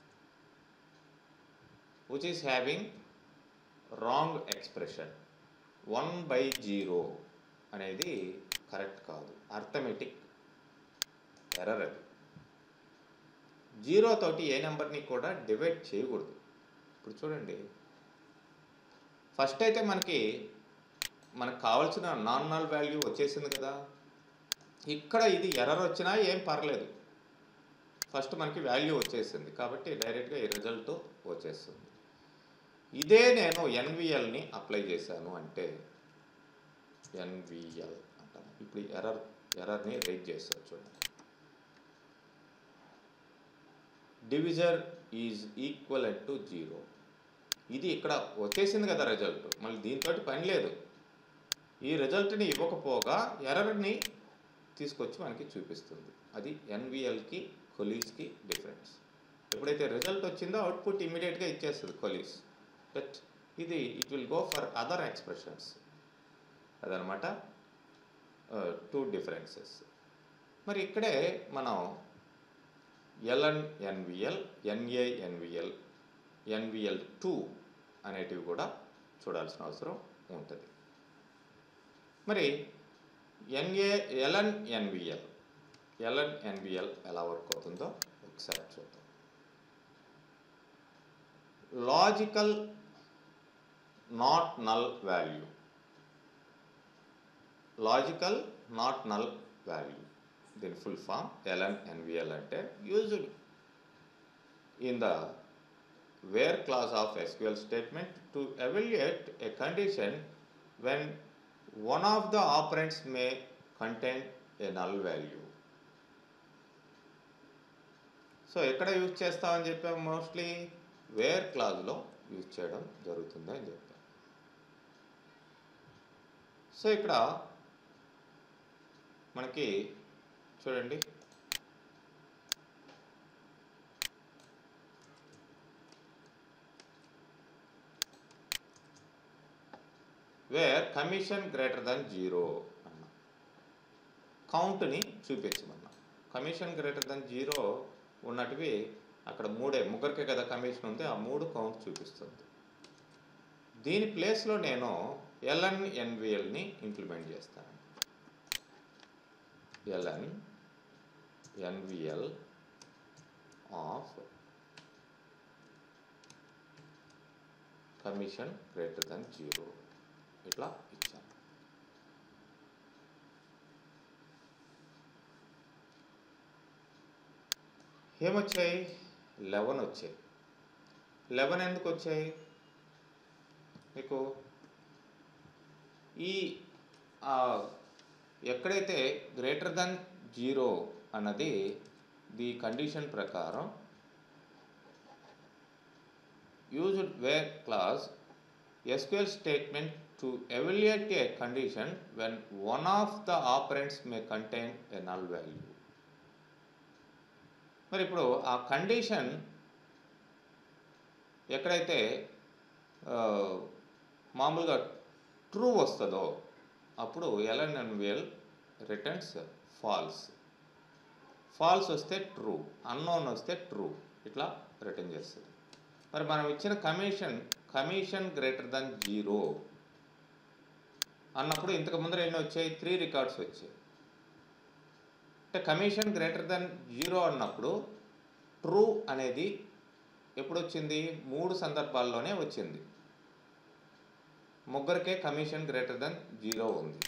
Speaker 1: which is having wrong expression 1 by 0 అనేది కరెక్ట్ కాదు అర్థమెటిక్ ఎర్రర్ అది జీరో తోటి ఏ నెంబర్ని కూడా డివైడ్ చేయకూడదు ఇప్పుడు చూడండి ఫస్ట్ అయితే మనకి మనకు కావాల్సిన నాన్ నల్ వాల్యూ వచ్చేసింది కదా ఇక్కడ ఇది ఎర్రర్ వచ్చినా ఏం పర్లేదు ఫస్ట్ మనకి వాల్యూ వచ్చేసింది కాబట్టి డైరెక్ట్గా ఈ రిజల్ట్ వచ్చేస్తుంది ఇదే నేను ఎన్విఎల్ని అప్లై చేశాను అంటే ఎన్విఎల్ అంటాను ఇప్పుడు ఎర్రర్ ఎర్రర్ని రైట్ చేస్తారు చూడండి divisor is equal to zero ఇది ఇక్కడ వచ్చేసింది కదా రిజల్ట్ మళ్ళీ దీంతో పని లేదు ఈ రిజల్ట్ని ఇవ్వకపోగా ఎర్రర్ని తీసుకొచ్చి మనకి చూపిస్తుంది అది ఎన్విఎల్కి కొలీస్కి డిఫరెన్స్ ఎప్పుడైతే రిజల్ట్ వచ్చిందో అవుట్పుట్ ఇమీడియట్గా ఇచ్చేస్తుంది కొలీస్ బట్ ఇది it will go for other expressions అదనమాట టూ డిఫరెన్సెస్ మరి ఇక్కడే మనం LN NVL NA NVL NVL two అనేటివి కూడా చూడాల్సిన అవసరం ఉంటుంది మరి NA LN NVL LN NVL ఎలా వర్క్ అవుతుందో ఒకసారి చూద్దాం logical not null value logical not null value దీని ఫుల్ ఫామ్ ఎల్ఎన్ ఎన్విఎల్ అంటే used in the where clause of SQL statement to evaluate a condition when one of the operands may contain a null value so ఎక్కడ యూజ్ చేస్తామని చెప్పాము మోస్ట్లీ వేర్ క్లాజ్లో యూజ్ చేయడం జరుగుతుంది అని చెప్పాం సో ఇక్కడ మనకి చూడండి where commission greater than zero అన్న కౌంట్ని చూపించమన్నా కమిషన్ గ్రేటర్ దాన్ జీరో ఉన్నటివి అక్కడ మూడే ముగ్గురికే కదా కమిషన్ ఉంది ఆ మూడు కౌంట్ చూపిస్తుంది దీని ప్లేస్లో నేను ఎల్ఎన్ ఎన్విఎల్ని ఇంప్లిమెంట్ చేస్తాను LN NVL of commission greater than zero ఇట్లా ఇచ్చాను ఏమొచ్చాయి లెవెన్ వచ్చాయి లెవెన్ ఎందుకు వచ్చాయి మీకు ఈ ఆ, ఎక్కడైతే గ్రేటర్ దెన్ జీరో అన్నది ది కండిషన్ ప్రకారం used where clause SQL statement to evaluate a condition when one of the operands may contain a null value. మరి ఇప్పుడు ఆ కండిషన్ ఎక్కడైతే ఆ, మామూలుగా ట్రూ వస్తుందో అప్పుడు ఎల్ఎన్ఎన్విఎల్ రిటర్న్స్ ఫాల్స్ ఫాల్స్ వస్తే ట్రూ అన్నోన్ వస్తే ట్రూ ఇట్లా రిటర్న్ చేస్తుంది మరి మనం ఇచ్చిన commission commission greater than zero అన్నప్పుడు ఇంతకు ముందర ఎన్ని వచ్చాయి త్రీ రికార్డ్స్ వచ్చాయి అంటే కమిషన్ గ్రేటర్ దెన్ జీరో అన్నప్పుడు ట్రూ అనేది ఎప్పుడు వచ్చింది మూడు సందర్భాల్లోనే వచ్చింది ముగ్గురికే కమిషన్ గ్రేటర్ దెన్ జీరో ఉంది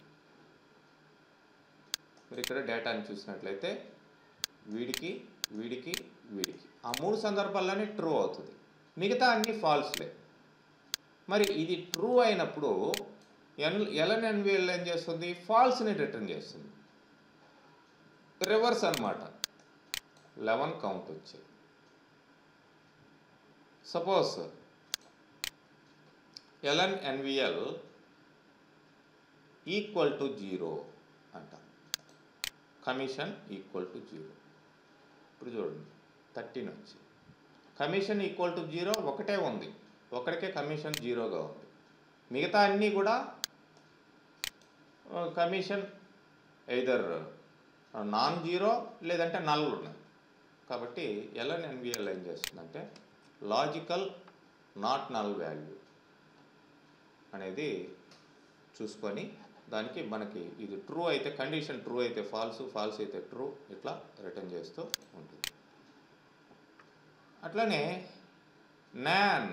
Speaker 1: మీరు ఇక్కడ డేటాని చూసినట్లయితే వీడికి వీడికి వీడికి ఆ మూడు సందర్భాల్లోనే ట్రూ అవుతుంది మిగతా అన్ని ఫాల్స్లే మరి ఇది ట్రూ అయినప్పుడు ఎన్ ఎల్ఎన్ఎన్విఎల్ ఏం చేస్తుంది ఫాల్స్ని రిటర్న్ చేస్తుంది రివర్స్ అన్నమాట లెవెన్ కౌంట్ వచ్చాయి suppose LNNVL equal to zero అంటాం కమిషన్ ఈక్వల్ టు జీరో ఇప్పుడు చూడండి థర్టీన్ వచ్చి కమిషన్ ఈక్వల్ టు జీరో ఒకటే ఉంది ఒకరికే కమిషన్ జీరోగా ఉంది మిగతా అన్నీ కూడా ఆ, కమిషన్ ఎయిదర్ నాన్ జీరో లేదంటే నల్ ఉన్నాయి కాబట్టి ఎల్ఎన్ఎన్విఎల్ ఏం చేస్తుందంటే లాజికల్ నాట్ నల్ వాల్యూ అనేది చూసుకొని దానికి మనకి ఇది ట్రూ అయితే కండిషన్ ట్రూ అయితే ఫాల్స్ ఫాల్స్ అయితే ట్రూ ఇట్లా రిటర్న్ చేస్తూ ఉంటుంది అట్లనే నాన్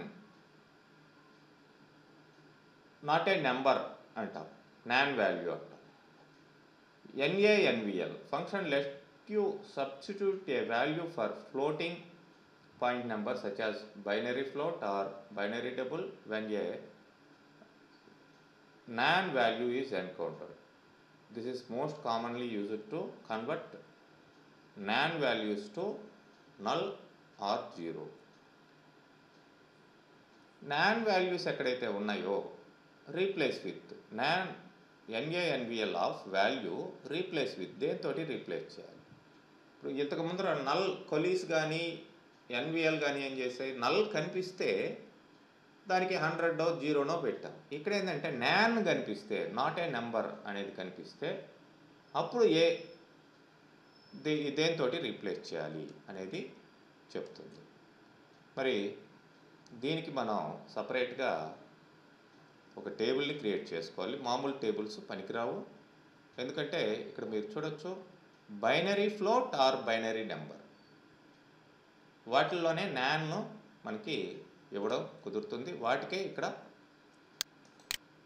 Speaker 1: నాట్ ఏ నెంబర్ అంటాం నాన్ వాల్యూ అంటాం NANVL function let you substitute a value for floating point number such as binary float or binary double when a nan value is encountered. This is most commonly used to convert nan values to null or zero. nan values ఎక్కడైతే ఉన్నాయో replace with NaN NANVL of value replace with దేంతోటి రీప్లేస్ చేయాలి ఇప్పుడు ఇంతకు ముందర నల్ కొలీస్ కానీ ఎన్విఎల్ కానీ ఏం చేస్తాయి నల్ కనిపిస్తే దానికి హండ్రెడో జీరోనో పెట్టాం ఇక్కడ ఏంటంటే నాన్ కనిపిస్తే నాట్ ఏ నెంబర్ అనేది కనిపిస్తే అప్పుడు ఏ దే దేంతోటి రీప్లేస్ చేయాలి అనేది చెప్తుంది మరి దీనికి మనం సపరేట్గా ఒక టేబుల్ని క్రియేట్ చేసుకోవాలి మామూలు టేబుల్స్ పనికిరావు ఎందుకంటే ఇక్కడ మీరు చూడొచ్చు binary float or binary number వాటిల్లోనే నాన్ను మనకి ఇవ్వడం కుదురుతుంది వాటికే ఇక్కడ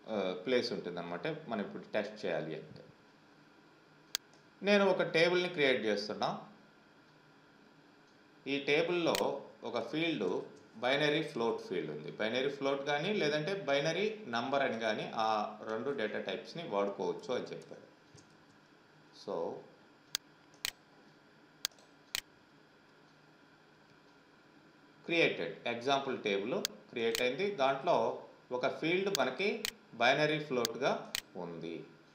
Speaker 1: ప్లేస్ ఉంటుందన్నమాట మనం ఇప్పుడు టెస్ట్ చేయాలి అంటే నేను ఒక టేబుల్ని క్రియేట్ చేస్తున్నా ఈ టేబుల్లో ఒక ఫీల్డ్ బైనరీ ఫ్లోట్ ఫీల్డ్ ఉంది బైనరీ ఫ్లోట్ కానీ లేదంటే బైనరీ నంబర్ అని కానీ ఆ రెండు డేటా టైప్స్ని వాడుకోవచ్చు అని చెప్పాడు so created example table create అయింది దాంట్లో ఒక ఫీల్డ్ మనకి బైనరీ ఫ్లోట్గా ఉంది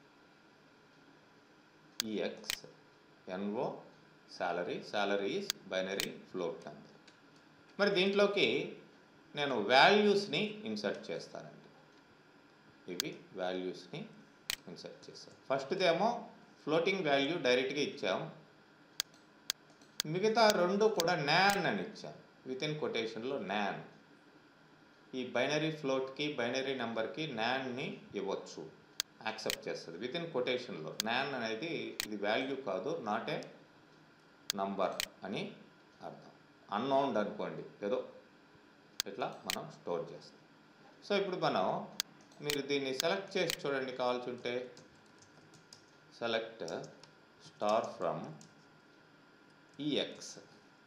Speaker 1: EX NO salary salary is binary float number మరి దీంట్లోకి నేను వాల్యూస్ని ఇన్సర్ట్ చేస్తానండి ఇవి వాల్యూస్ని ఇన్సర్ట్ చేస్తాను ఫస్ట్దేమో ఫ్లోటింగ్ వాల్యూ డైరెక్ట్గా ఇచ్చాం మిగతా రెండు కూడా న్యాన్ అని ఇచ్చాం విత్ ఇన్ కొటేషన్లో న్యాన్ ఈ బైనరీ ఫ్లోట్కి బైనరీ నెంబర్కి న్యాన్ని ఇవ్వచ్చు యాక్సెప్ట్ చేస్తుంది విత్ ఇన్ కొటేషన్లో న్యాన్ అనేది ఇది వాల్యూ కాదు నాట్ ఏ నంబర్ అని అర్థం అన్నౌండ్ అనుకోండి ఏదో ఇట్లా మనం స్టోర్ చేస్తాం సో ఇప్పుడు మనం మీరు దీన్ని సెలెక్ట్ చేసి చూడండి కావాల్సి ఉంటే సెలెక్ట్ స్టార్ ఫ్రమ్ ఈఎక్స్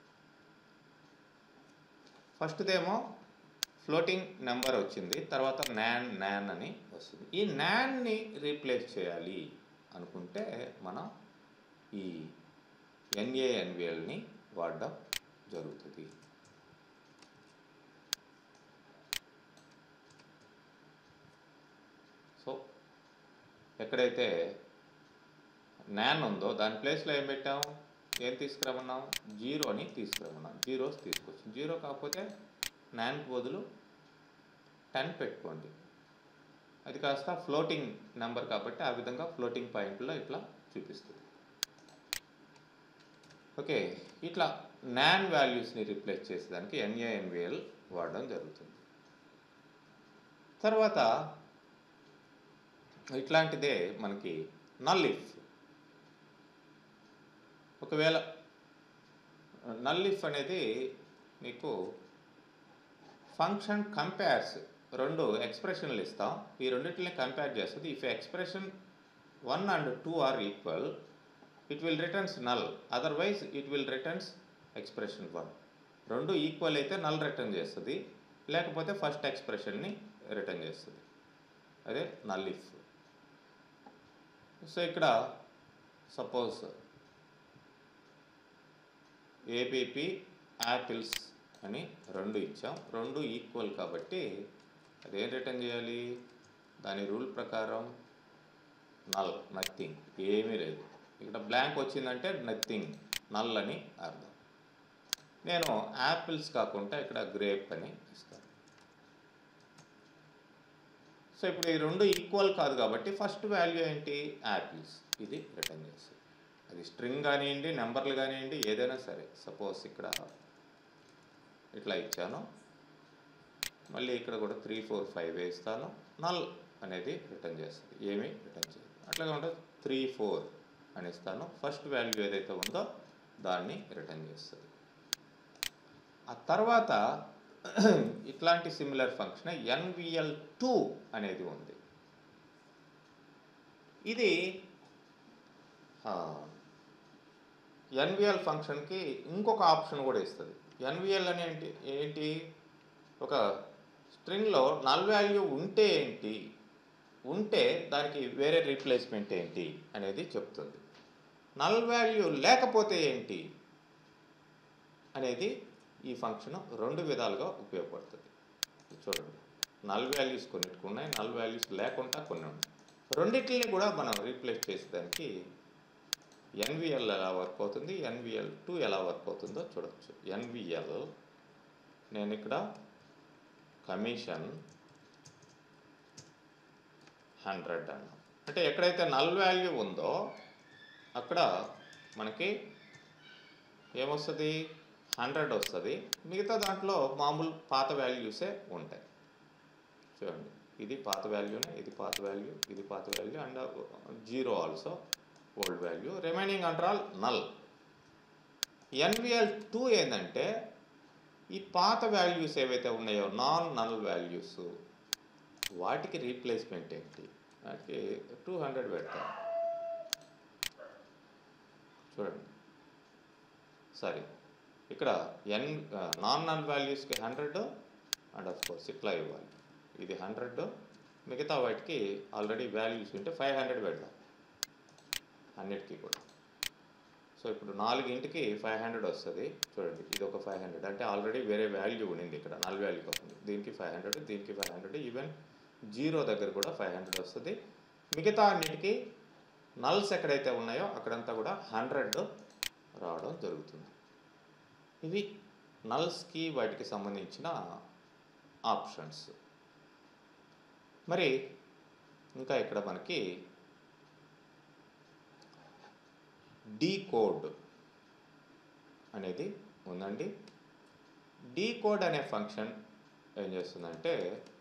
Speaker 1: ఫస్ట్దేమో ఫ్లోటింగ్ నెంబర్ వచ్చింది తర్వాత నాన్ నాన్ అని వస్తుంది ఈ నాన్ని రీప్లేస్ చేయాలి అనుకుంటే మనం ఈ ఎన్ఏఎన్విఎల్ని వాడడం జరుగుతుంది సో ఎక్కడైతే నాన్ ఉందో దాని ప్లేస్లో ఏం పెట్టాం ఏం తీసుకురమన్నాం జీరోని తీసుకురమన్నాం జీరోస్ తీసుకొచ్చి జీరో కాకపోతే నాన్కి బదులు టెన్ పెట్టుకోండి అది కాస్త ఫ్లోటింగ్ నెంబర్ కాబట్టి ఆ విధంగా ఫ్లోటింగ్ పాయింట్లో ఇట్లా చూపిస్తుంది ఓకే ఇట్లా నాన్ వాల్యూస్ని రీప్లేస్ చేసేదానికి ఎన్ఏఎన్విఎల్ వాడడం జరుగుతుంది తర్వాత ఇట్లాంటిదే మనకి నల్ ఇఫ్ ఒకవేళ నల్ ఇఫ్ అనేది మీకు ఫంక్షన్ కంపేర్స్ రెండు ఎక్స్ప్రెషన్లు ఇస్తాం ఈ రెండింటిని కంపేర్ చేస్తుంది if expression one and two are equal it will returns null otherwise it will returns expression one రెండు ఈక్వల్ అయితే నల్ రిటర్న్ చేస్తుంది లేకపోతే ఫస్ట్ ఎక్స్ప్రెషన్ని రిటర్న్ చేస్తుంది అదే నల్ ఇఫ్ సో ఇక్కడ సపోజ్ ఏబిపి యాపిల్స్ అని రెండు ఇచ్చాం రెండు ఈక్వల్ కాబట్టి అదేం రిటర్న్ చేయాలి దాని రూల్ ప్రకారం నల్ నథింగ్ ఏమీ లేదు ఇక్కడ బ్లాంక్ వచ్చిందంటే నథింగ్ నల్ అని అర్థం నేను యాపిల్స్ కాకుండా ఇక్కడ గ్రేప్ అని ఇస్తాను సో ఇప్పుడు ఈ రెండు ఈక్వల్ కాదు కాబట్టి ఫస్ట్ వాల్యూ ఏంటి యాపిల్స్ ఇది రిటర్న్ చేస్తుంది అది స్ట్రింగ్ కానివ్వండి నెంబర్లు కానివ్వండి ఏదైనా సరే సపోజ్ ఇక్కడ ఇట్లా ఇచ్చాను మళ్ళీ ఇక్కడ కూడా త్రీ ఫోర్ ఫైవ్ వేస్తాను నల్ అనేది రిటర్న్ చేస్తుంది ఏమీ రిటర్న్ చేయదు అట్లాగే ఉంటుంది త్రీ ఫోర్ అని ఇస్తాను ఫస్ట్ వాల్యూ ఏదైతే ఉందో దాన్ని రిటర్న్ చేస్తుంది ఆ తర్వాత ఇట్లాంటి సిమిలర్ ఫంక్షన్ ఎన్విఎల్ టూ అనేది ఉంది ఇది ఎన్విఎల్ ఫంక్షన్కి ఇంకొక ఆప్షన్ కూడా ఇస్తుంది ఎన్విఎల్ అని ఏంటి ఏంటి ఒక స్ట్రింగ్లో నల్ వాల్యూ ఉంటే ఏంటి ఉంటే దానికి వేరే రీప్లేస్మెంట్ ఏంటి అనేది చెప్తుంది నల్ వాల్యూ లేకపోతే ఏంటి అనేది ఈ ఫంక్షన్ రెండు విధాలుగా ఉపయోగపడుతుంది చూడండి నల్ వాల్యూస్ కొన్నిటికి ఉన్నాయి నల్ వాల్యూస్ లేకుండా కొన్ని ఉన్నాయి రెండింటిని కూడా మనం రీప్లేస్ చేసేదానికి ఎన్విఎల్ ఎలా వర్క్ అవుతుంది ఎన్విఎల్ టూ ఎలా వర్క్ అవుతుందో చూడవచ్చు ఎన్విఎల్ నేను ఇక్కడ కమిషన్ హండ్రెడ్ అన్నా అంటే ఎక్కడైతే నల్ వాల్యూ ఉందో అక్కడ మనకి ఏమొస్తుంది హండ్రెడ్ వస్తుంది మిగతా దాంట్లో మామూలు పాత వాల్యూసే ఉంటాయి చూడండి ఇది పాత వాల్యూనే ఇది పాత వాల్యూ ఇది పాత value and zero also old value remaining under all null NVL two ఏంటంటే ఈ పాత వాల్యూస్ ఏవైతే ఉన్నాయో నాన్ నల్ వాల్యూస్ వాటికి రీప్లేస్మెంట్ ఏంటి వాటికి టూ హండ్రెడ్ పెడతాం చూడండి సారీ ఇక్కడ ఎన్ నాన్ నన్ వాల్యూస్కి హండ్రెడ్ అండ్ ఆఫ్ కోర్స్ ఇట్లా ఇవ్వాలి ఇది హండ్రెడ్ మిగతా వాటికి ఆల్రెడీ వాల్యూస్ ఉంటే ఫైవ్ హండ్రెడ్ పెడదాం అన్నిటికీ కూడా సో ఇప్పుడు నాలుగింటికి ఫైవ్ హండ్రెడ్ వస్తుంది చూడండి ఇది ఒక ఫైవ్ హండ్రెడ్ అంటే ఆల్రెడీ వేరే వాల్యూ ఉండింది ఇక్కడ నల్ వాల్యూ వస్తుంది దీనికి ఫైవ్ హండ్రెడ్ దీనికి ఫైవ్ హండ్రెడ్ ఈవెన్ జీరో దగ్గర కూడా ఫైవ్ హండ్రెడ్ వస్తుంది మిగతా అన్నిటికీ నల్స్ ఎక్కడైతే ఉన్నాయో అక్కడంతా కూడా హండ్రెడ్ రావడం జరుగుతుంది ఇవి నల్స్కి వాటికి సంబంధించిన ఆప్షన్స్ మరి ఇంకా ఇక్కడ మనకి డీ కోడ్ అనేది ఉందండి డీ కోడ్ అనే ఫంక్షన్ ఏం చేస్తుందంటే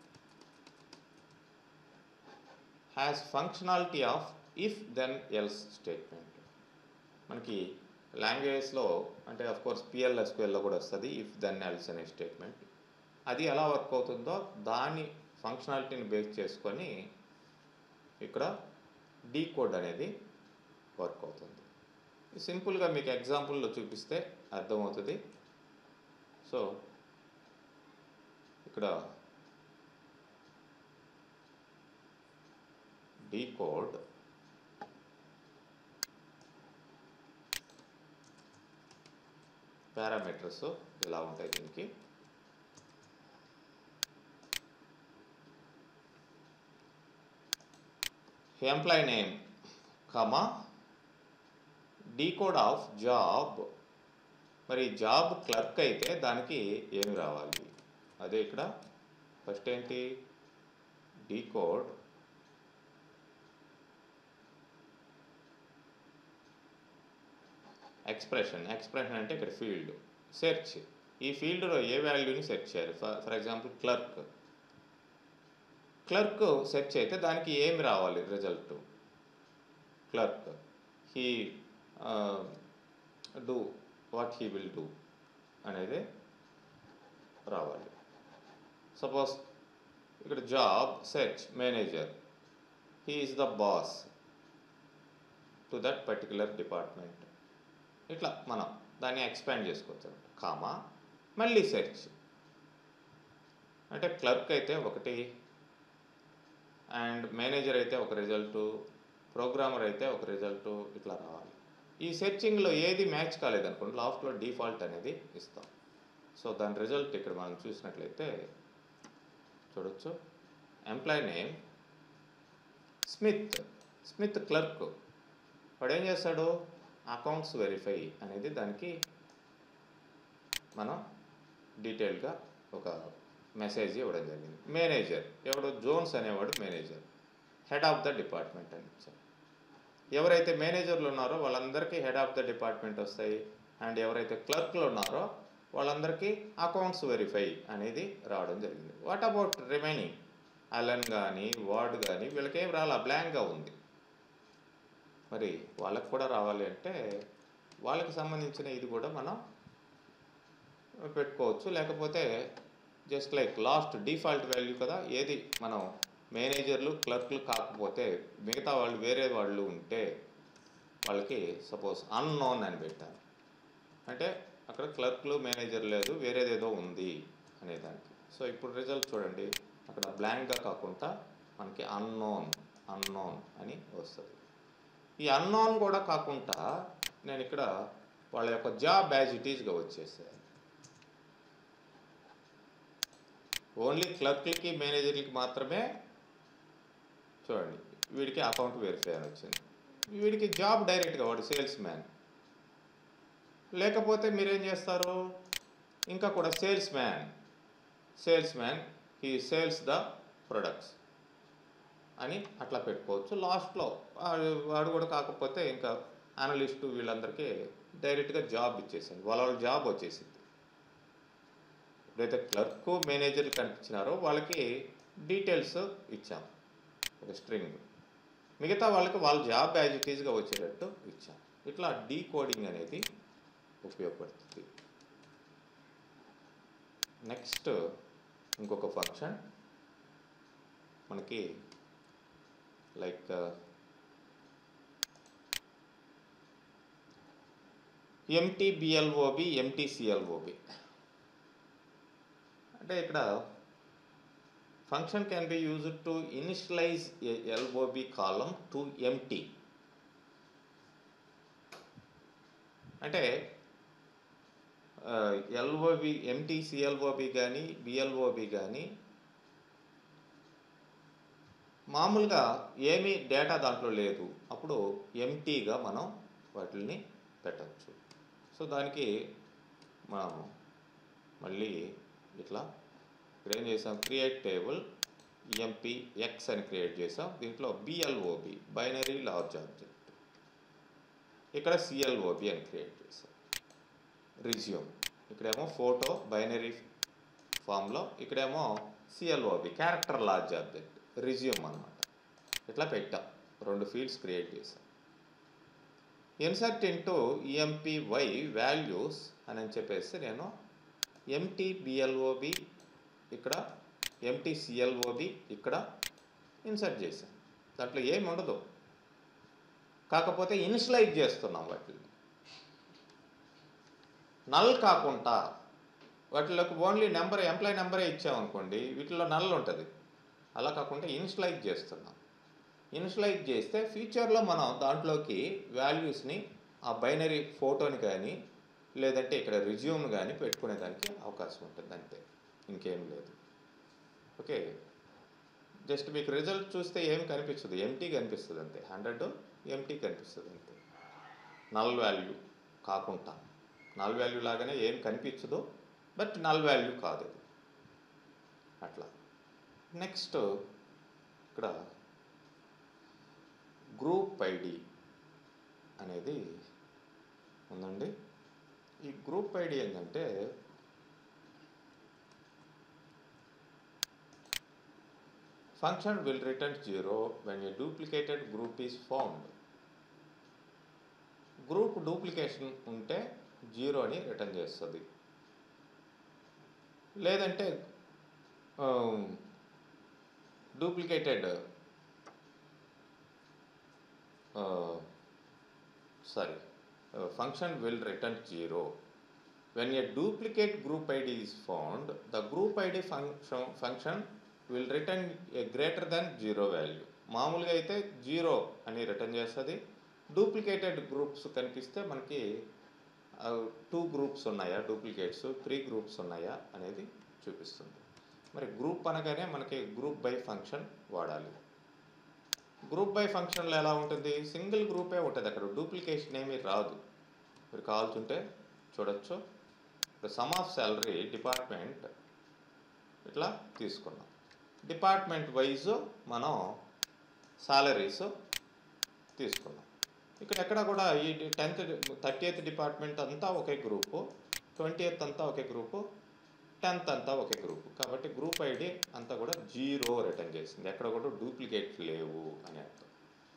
Speaker 1: has functionality of if then else statement మనకి లాంగ్వేజ్లో అంటే అఫ్ కోర్స్ పిఎల్ఎస్క్యూఎల్లో కూడా వస్తుంది ఇఫ్ దెన్ ఎల్స్ అనే స్టేట్మెంట్ అది ఎలా వర్క్ అవుతుందో దాని ఫంక్షనాలిటీని బేస్ చేసుకొని ఇక్కడ డీ కోడ్ అనేది వర్క్ అవుతుంది సింపుల్గా మీకు ఎగ్జాంపుల్లో చూపిస్తే అర్థమవుతుంది సో ఇక్కడ డీ కోడ్ పారామీటర్స్ ఇలా ఉంటాయి దీనికి employee name comma decode of job మరి జాబ్ క్లర్క్ అయితే దానికి ఏమి రావాలి అదే ఇక్కడ ఫస్ట్ ఏంటి డీకోడ్ ఎక్స్ప్రెషన్ ఎక్స్ప్రెషన్ అంటే ఇక్కడ ఫీల్డ్ సెర్చ్ ఈ ఫీల్డ్లో ఏ వాల్యూని సెర్చ్ చేయాలి for for example clerk clerk search అయితే దానికి ఏమి రావాలి result clerk he do what he will do అనేది రావాలి సపోజ్ ఇక్కడ job search manager he is the boss to that particular department ఇట్లా మనం దాన్ని ఎక్స్పాండ్ చేసుకోవచ్చు కామా మళ్ళీ సెర్చ్ అంటే క్లర్క్ అయితే ఒకటి అండ్ మేనేజర్ అయితే ఒక రిజల్టు ప్రోగ్రామర్ అయితే ఒక రిజల్టు ఇట్లా రావాలి ఈ సెర్చింగ్లో ఏది మ్యాచ్ కాలేదనుకోండి లాస్ట్లో డిఫాల్ట్ అనేది ఇస్తాం సో దాని రిజల్ట్ ఇక్కడ మనం చూసినట్లయితే చూడొచ్చు employee name Smith Smith clerk వాడు ఏం చేస్తాడు అకౌంట్స్ వెరిఫై అనేది దానికి మనం డీటెయిల్గా ఒక మెసేజ్ ఇవ్వడం జరిగింది మేనేజర్ ఎవడు జోన్స్ అనేవాడు manager head of the department అని ఇచ్చారు ఎవరైతే మేనేజర్లు ఉన్నారో వాళ్ళందరికీ హెడ్ ఆఫ్ ద డిపార్ట్మెంట్ వస్తాయి అండ్ ఎవరైతే క్లర్క్లు ఉన్నారో వాళ్ళందరికీ అకౌంట్స్ వెరిఫై అనేది రావడం జరిగింది వాట్ అబౌట్ రిమైనింగ్ అలన్ కానీ వార్డ్ కానీ వీళ్ళకేం రాలా బ్లాంక్గా ఉంది మరి వాళ్ళకి కూడా రావాలి అంటే వాళ్ళకి సంబంధించిన ఇది కూడా మనం పెట్టుకోవచ్చు లేకపోతే just like last default value కదా ఏది మనం మేనేజర్లు క్లర్క్లు కాకపోతే మిగతా వాళ్ళు వేరే వాళ్ళు ఉంటే వాళ్ళకి సపోజ్ అన్నోన్ అని పెట్టాను అంటే అక్కడ క్లర్క్లు మేనేజర్ లేదు వేరేదేదో ఉంది అనేదానికి సో ఇప్పుడు రిజల్ట్ చూడండి అక్కడ బ్లాంక్గా కాకుండా మనకి అన్నోన్ అన్నోన్ అని వస్తుంది ఈ అన్నోన్ కూడా కాకుండా నేను ఇక్కడ వాళ్ళ యొక్క జాబ్ యాజ్ ఇట్ ఈజ్గా వచ్చేసాను ఓన్లీ క్లర్క్లకి మేనేజర్లకి మాత్రమే చూడండి వీడికి అకౌంట్ వెరిఫై అని వచ్చింది వీడికి జాబ్ డైరెక్ట్గా వాడు సేల్స్ మ్యాన్ లేకపోతే మీరేం చేస్తారు ఇంకా కూడా salesman salesman he sales the products అని అట్లా పెట్టుకోవచ్చు లాస్ట్లో వాడు కూడా కాకపోతే ఇంకా అనలిస్టు వీళ్ళందరికీ డైరెక్ట్గా జాబ్ ఇచ్చేసింది వాళ్ళ వాళ్ళ జాబ్ వచ్చేసింది ఎప్పుడైతే క్లర్క్ మేనేజర్ కనిపించినారో వాళ్ళకి డీటెయిల్స్ ఇచ్చాం ఒక స్ట్రింగ్ మిగతా వాళ్ళకి వాళ్ళ జాబ్ యాజ్ ఇట్ ఈజ్గా వచ్చేటట్టు ఇచ్చాం ఇట్లా డీ కోడింగ్ అనేది ఉపయోగపడుతుంది నెక్స్ట్ ఇంకొక ఫంక్షన్ మనకి like empty BLOB empty CLOB అంటే ఇక్కడ function can be used to initialize LOB column to empty అంటే ఎల్ఓబి ఎంటీ సిఎల్ఓబి కానీ బిఎల్ఓబి కానీ మామూలుగా ఏమీ డేటా దాంట్లో లేదు అప్పుడు ఎంటీగా మనం వాటిని పెట్టచ్చు సో దానికి మనం మళ్ళీ ఇట్లా ఇక్కడ ఏం చేసాం క్రియేట్ టేబుల్ ఎంపీ ఎక్స్ అని క్రియేట్ చేసాం దీంట్లో బిఎల్ఓబి బైనరీ లార్జ్ ఆబ్జెక్ట్ ఇక్కడ సిఎల్ఓబి అని క్రియేట్ చేసాం రిజ్యూమ్ ఇక్కడేమో ఫోటో బైనరీ ఫామ్లో ఇక్కడేమో CLOB character large object resume అనమాట ఇట్లా పెట్టాం రెండు ఫీల్డ్స్ క్రియేట్ చేసాం insert into EMP Y values అని అని చెప్పేసి నేను ఎంటీ బిఎల్ఓబి ఇక్కడ ఎంటీ సిఎల్ఓబి ఇక్కడ ఇన్సర్ట్ చేశాను దాంట్లో ఏమి ఉండదు కాకపోతే ఇనిషియలైజ్ చేస్తున్నాం వాటిని నల్ కాకుండా వాటిలోకి ఓన్లీ నెంబర్ ఎంప్లాయ్ నెంబరే ఇచ్చామనుకోండి వీటిలో నల్ ఉంటుంది అలా కాకుండా ఇనిషియలైజ్ చేస్తున్నాం ఇనిషియలైజ్ చేస్తే ఫ్యూచర్లో మనం దాంట్లోకి వాల్యూస్ని ఆ బైనరీ ఫోటోని కానీ లేదంటే ఇక్కడ రిజ్యూమ్ కానీ పెట్టుకునేదానికి అవకాశం ఉంటుంది అంతే ఇంకేం లేదు ఓకే జస్ట్ మీకు రిజల్ట్ చూస్తే ఏం కనిపించదు ఎంటీ కనిపిస్తుంది అంతే హండ్రెడ్ ఎంటీ కనిపిస్తుంది అంతే నల్ వాల్యూ కాకుండా నల్ వాల్యూ లాగానే ఏం కనిపించదు బట్ నల్ వాల్యూ కాదు ఇది అట్లా నెక్స్ట్ ఇక్కడ గ్రూప్ ఐడి అనేది ఉందండి ఈ గ్రూప్ ఐడి ఏంటంటే function will return zero when a duplicated group is found group duplication ఉంటే జీరోని రిటర్న్ చేస్తుంది లేదంటే duplicated sorry function will return 0 when a duplicate group id is found the group id function function will return a greater than 0 value మామూలుగా అయితే జీరో అని రిటర్న్ చేస్తుంది డూప్లికేటెడ్ గ్రూప్స్ కనిపిస్తే మనకి టూ గ్రూప్స్ ఉన్నాయా డూప్లికేట్స్ త్రీ గ్రూప్స్ ఉన్నాయా అనేది చూపిస్తుంది మరి గ్రూప్ అనగానే మనకి గ్రూప్ బై ఫంక్షన్ వాడాలి గ్రూప్ బై ఫంక్షన్లో ఎలా ఉంటుంది సింగిల్ గ్రూపే ఉంటుంది అక్కడ డూప్లికేషన్ ఏమీ రాదు మీరు కావాల్సింటే చూడొచ్చు ఇప్పుడు సమ్ ఆఫ్ శాలరీ డిపార్ట్మెంట్ ఇట్లా తీసుకున్నాం డిపార్ట్మెంట్ వైజ్ మనం సాలరీస్ తీసుకున్నాం ఇక్కడ ఎక్కడ కూడా ఈ టెన్త్ థర్టీ ఎయిత్ డిపార్ట్మెంట్ అంతా ఒకే గ్రూపు ట్వంటీ ఎయిత్ అంతా ఒకే గ్రూపు టెన్త్ అంతా ఒకే గ్రూప్ కాబట్టి గ్రూప్ ఐడి అంతా కూడా జీరో రిటర్న్ చేసింది ఎక్కడ కూడా డూప్లికేట్ లేవు అని అర్థం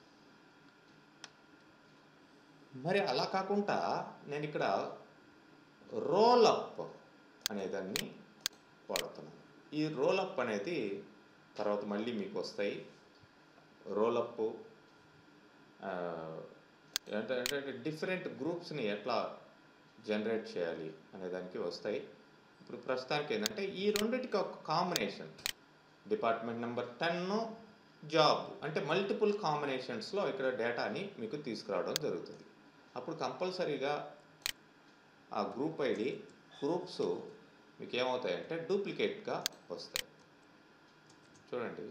Speaker 1: మరి అలా కాకుండా నేను ఇక్కడ రోల్ అప్ అనేదాన్ని వాడుతున్నాను ఈ రోల్ అప్ అనేది తర్వాత మళ్ళీ మీకు వస్తాయి రోల్ అప్ ఏంటంటే డిఫరెంట్ గ్రూప్స్ని ఎట్లా జనరేట్ చేయాలి అనే దానికి వస్తాయి ఇప్పుడు ప్రస్తుతానికి ఏంటంటే ఈ రెండింటికి ఒక combination department number ten job అంటే మల్టిపుల్ కాంబినేషన్స్లో ఇక్కడ డేటాని మీకు తీసుకురావడం జరుగుతుంది అప్పుడు కంపల్సరీగా ఆ గ్రూప్ ఐడి గ్రూప్స్ మీకు ఏమవుతాయంటే డూప్లికేట్గా వస్తాయి చూడండి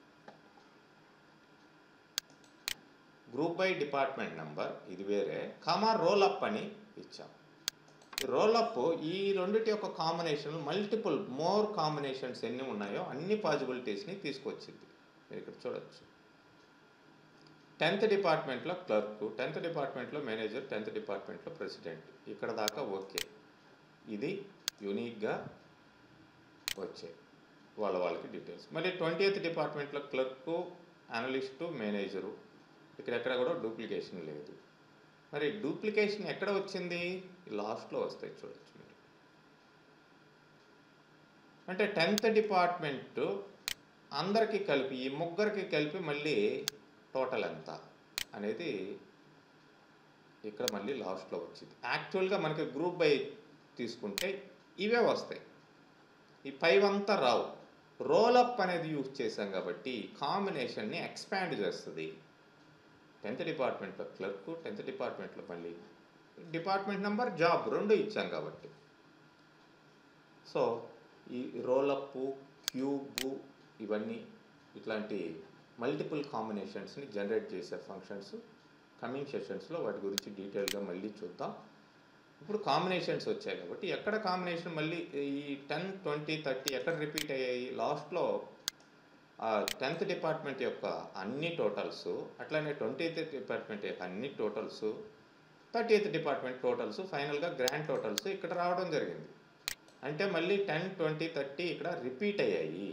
Speaker 1: గ్రూప్ బై డిపార్ట్మెంట్ నెంబర్ ఇది వేరే కమా రోల్ అప్ అని ఇచ్చాం రోల్ అప్ ఈ రెండిటి యొక్క కాంబినేషన్ మల్టిపుల్ మోర్ కాంబినేషన్స్ ఎన్ని ఉన్నాయో అన్ని పాసిబిలిటీస్ని తీసుకొచ్చింది మీరు ఇక్కడ చూడొచ్చు టెన్త్ డిపార్ట్మెంట్లో క్లర్క్ టెన్త్ డిపార్ట్మెంట్లో మేనేజర్ టెన్త్ డిపార్ట్మెంట్లో ప్రెసిడెంట్ ఇక్కడ దాకా ఓకే ఇది యూనిక్గా వచ్చాయి వాళ్ళ వాళ్ళకి డీటెయిల్స్ మళ్ళీ ట్వంటీ ఎయిత్ డిపార్ట్మెంట్లో క్లర్కు అనలిస్టు మేనేజరు ఇక్కడ ఎక్కడ కూడా డూప్లికేషన్ లేదు మరి డూప్లికేషన్ ఎక్కడ వచ్చింది లాస్ట్లో వస్తాయి చూడొచ్చు మీరు అంటే టెన్త్ డిపార్ట్మెంట్ అందరికీ కలిపి ఈ ముగ్గురికి కలిపి మళ్ళీ టోటల్ ఎంత అనేది ఇక్కడ మళ్ళీ లాస్ట్లో వచ్చింది యాక్చువల్గా మనకి గ్రూప్ బై తీసుకుంటే ఇవే వస్తాయి ఈ పైవంతా రావు రోలప్ అనేది యూజ్ చేసాం కాబట్టి కాంబినేషన్ని ఎక్స్పాండ్ చేస్తుంది టెన్త్ డిపార్ట్మెంట్లో క్లర్క్ టెన్త్ డిపార్ట్మెంట్లో మళ్ళీ డిపార్ట్మెంట్ నెంబర్ జాబ్ రెండు ఇచ్చాం కాబట్టి సో ఈ రోలప్ క్యూబ్ ఇవన్నీ ఇట్లాంటి మల్టిపుల్ కాంబినేషన్స్ని జనరేట్ చేసే ఫంక్షన్స్ కమింగ్ సెషన్స్లో వాటి గురించి డీటెయిల్గా మళ్ళీ చూద్దాం ఇప్పుడు కాంబినేషన్స్ వచ్చాయి కాబట్టి ఎక్కడ కాంబినేషన్ మళ్ళీ ఈ టెన్ ట్వంటీ థర్టీ ఎక్కడ రిపీట్ అయ్యాయి లాస్ట్లో టెన్త్ డిపార్ట్మెంట్ యొక్క అన్ని టోటల్స్ అట్లానే ట్వంటీ ఎయిత్ డిపార్ట్మెంట్ యొక్క అన్ని totals thirty eighth department totals ఫైనల్గా గ్రాండ్ టోటల్స్ ఇక్కడ రావడం జరిగింది అంటే మళ్ళీ టెన్ ట్వంటీ థర్టీ ఇక్కడ రిపీట్ అయ్యాయి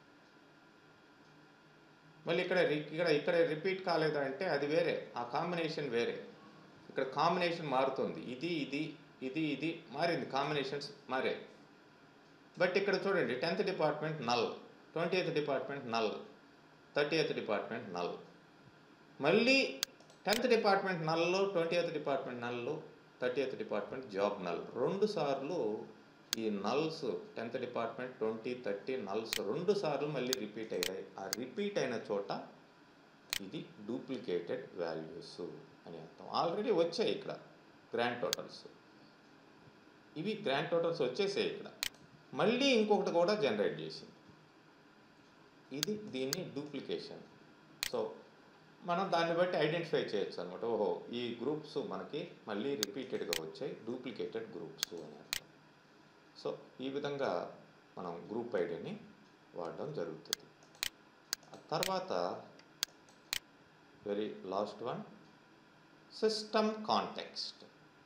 Speaker 1: మళ్ళీ ఇక్కడ రి- ఇక్కడ ఇక్కడ రిపీట్ కాలేదా అంటే అది వేరే ఆ కాంబినేషన్ వేరే ఇక్కడ కాంబినేషన్ మారుతుంది ఇది ఇది ఇది ఇది మారింది కాంబినేషన్స్ మారే బట్ ఇక్కడ చూడండి tenth department null twenty eighth department null thirty eighth department null మళ్ళీ tenth department null twenty eighth department null thirty eighth department job null రెండు సార్లు ఈ nulls tenth department twenty thirty nulls రెండు సార్లు మళ్ళీ రిపీట్ అయ్యాయి ఆ రిపీట్ అయిన చోట ఇది డూప్లికేటెడ్ వాల్యూస్ అని అర్థం ఆల్రెడీ వచ్చాయి ఇక్కడ గ్రాండ్ టోటల్స్ ఇవి గ్రాండ్ టోటల్స్ వచ్చేసాయి ఇక్కడ మళ్ళీ ఇంకొకటి కూడా జనరేట్ చేసింది ఇది దీన్ని డూప్లికేషన్ సో మనం దాన్ని బట్టి ఐడెంటిఫై చేయొచ్చు అనమాట ఓహో ఈ గ్రూప్స్ మనకి మళ్ళీ రిపీటెడ్గా వచ్చాయి డూప్లికేటెడ్ గ్రూప్స్ అని అర్థం సో ఈ విధంగా మనం గ్రూప్ ఐడిని వాడడం జరుగుతుంది ఆ తర్వాత very last one system context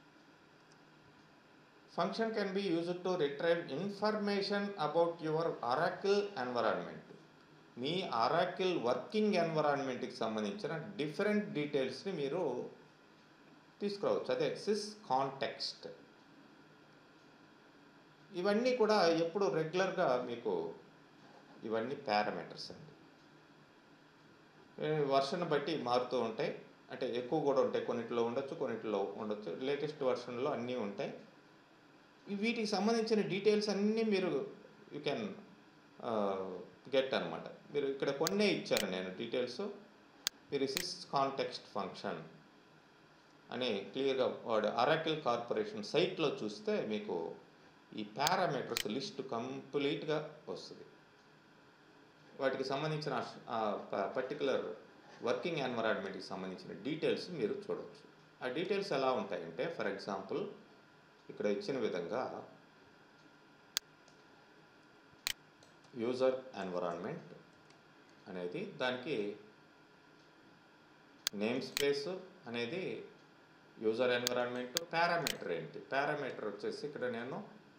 Speaker 1: function can be used to retrieve information about your Oracle environment మీ అరాకిల్ వర్కింగ్ ఎన్వరాన్మెంట్కి సంబంధించిన డిఫరెంట్ డీటెయిల్స్ని మీరు తీసుకురావచ్చు అదే సిస్ కాంటెక్స్ట్ ఇవన్నీ కూడా ఎప్పుడు రెగ్యులర్గా మీకు ఇవన్నీ పారామీటర్స్ అండి వర్షన్ బట్టి మారుతూ ఉంటాయి అంటే ఎక్కువ కూడా ఉంటాయి కొన్నిట్లో ఉండొచ్చు కొన్నిట్లో ఉండొచ్చు లేటెస్ట్ వర్షన్లో అన్నీ ఉంటాయి ఈ వీటికి సంబంధించిన డీటెయిల్స్ అన్నీ మీరు యూ కెన్ గెట్ అనమాట మీరు ఇక్కడ కొన్నే ఇచ్చారు నేను డీటెయిల్స్ మీరు సిస్ కాంటెక్స్ట్ ఫంక్షన్ అని క్లియర్గా వాడు అరాకిల్ కార్పొరేషన్ సైట్లో చూస్తే మీకు ఈ పారామీటర్స్ లిస్ట్ కంప్లీట్గా వస్తుంది వాటికి సంబంధించిన పర్టికులర్ వర్కింగ్ ఎన్వరాన్మెంట్కి సంబంధించిన డీటెయిల్స్ మీరు చూడవచ్చు ఆ డీటెయిల్స్ ఎలా ఉంటాయంటే ఫర్ ఎగ్జాంపుల్ ఇక్కడ ఇచ్చిన విధంగా యూజర్ ఎన్వరాన్మెంట్ అనేది దానికి నేమ్ స్పేస్ అనేది యూజర్ ఎన్విరాన్మెంట్ పారామీటర్ ఏంటి పారామీటర్ వచ్చేసి ఇక్కడ నేను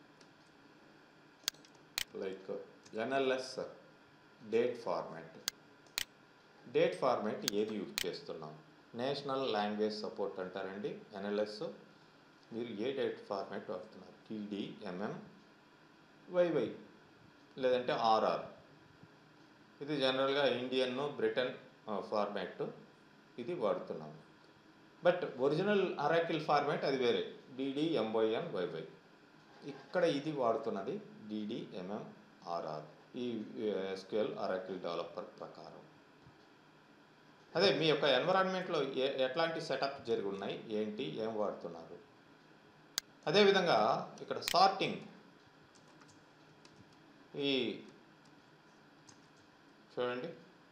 Speaker 1: like NLS date format date format ఏది యూజ్ చేస్తున్నాం నేషనల్ లాంగ్వేజ్ సపోర్ట్ అంటారండి ఎన్ఎల్ఎస్ మీరు ఏ డేట్ ఫార్మాట్ వాడుతున్నారు టీడీ ఎంఎం వైవై లేదంటే ఆర్ఆర్ ఇది జనరల్గా ఇండియన్ బ్రిటన్ ఫార్మాట్ ఇది వాడుతున్నాము బట్ ఒరిజినల్ అరాకిల్ ఫార్మాట్ అది వేరే డిడి ఎంవైఎన్ వైవై ఇక్కడ ఇది వాడుతున్నది డిడి ఎంఎం ఆర్ఆర్ ఈ ఎస్క్యూఎల్ అరాకిల్ డెవలపర్ ప్రకారం అదే మీ యొక్క ఎన్విరాన్మెంట్లో ఏ ఎట్లాంటి సెటప్ జరిగి ఉన్నాయి ఏంటి ఏం వాడుతున్నారు అదేవిధంగా ఇక్కడ సార్టింగ్ ఈ చూడండి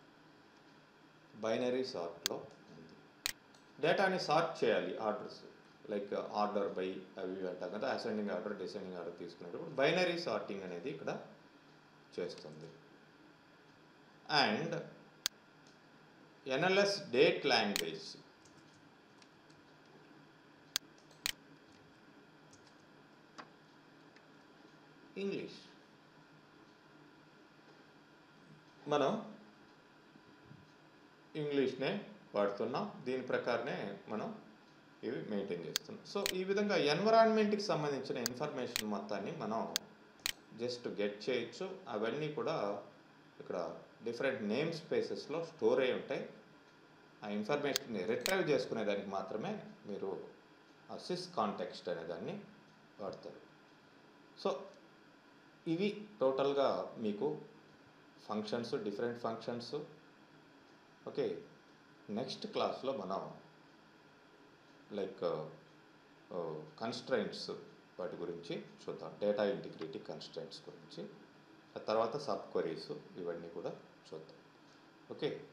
Speaker 1: బైనరీ సార్ట్లో ఉంది డేటాని సార్ట్ చేయాలి ఆర్డర్స్ లైక్ ఆర్డర్ బై అవి ఇవి అంటాం కదా అసెండింగ్ ఆర్డర్ డిసెండింగ్ ఆర్డర్ తీసుకునేటప్పుడు బైనరీ సార్టింగ్ అనేది ఇక్కడ చేస్తుంది and NLS date language English మనం ఇంగ్లీష్నే వాడుతున్నాం దీని ప్రకారమే మనం ఇవి మెయింటైన్ చేస్తున్నాం సో ఈ విధంగా ఎన్విరాన్మెంట్కి సంబంధించిన ఇన్ఫర్మేషన్ మొత్తాన్ని మనం జస్ట్ గెట్ చేయొచ్చు అవన్నీ కూడా ఇక్కడ డిఫరెంట్ నేమ్ స్పేసెస్లో స్టోర్ అయి ఉంటాయి ఆ ఇన్ఫర్మేషన్ని రిట్రైవ్ చేసుకునే దానికి మాత్రమే మీరు ఆ సిస్ కాంటెక్స్ట్ అనే దాన్ని వాడతారు సో ఇవి టోటల్గా మీకు functions different functions okay next క్లాస్లో మనం లైక్ కన్స్ట్రైంట్స్ వాటి గురించి చూద్దాం డేటా ఇంటిగ్రిటీ కన్స్ట్రైంట్స్ గురించి ఆ తర్వాత సబ్ క్వరీస్ ఇవన్నీ కూడా చూద్దాం ఓకే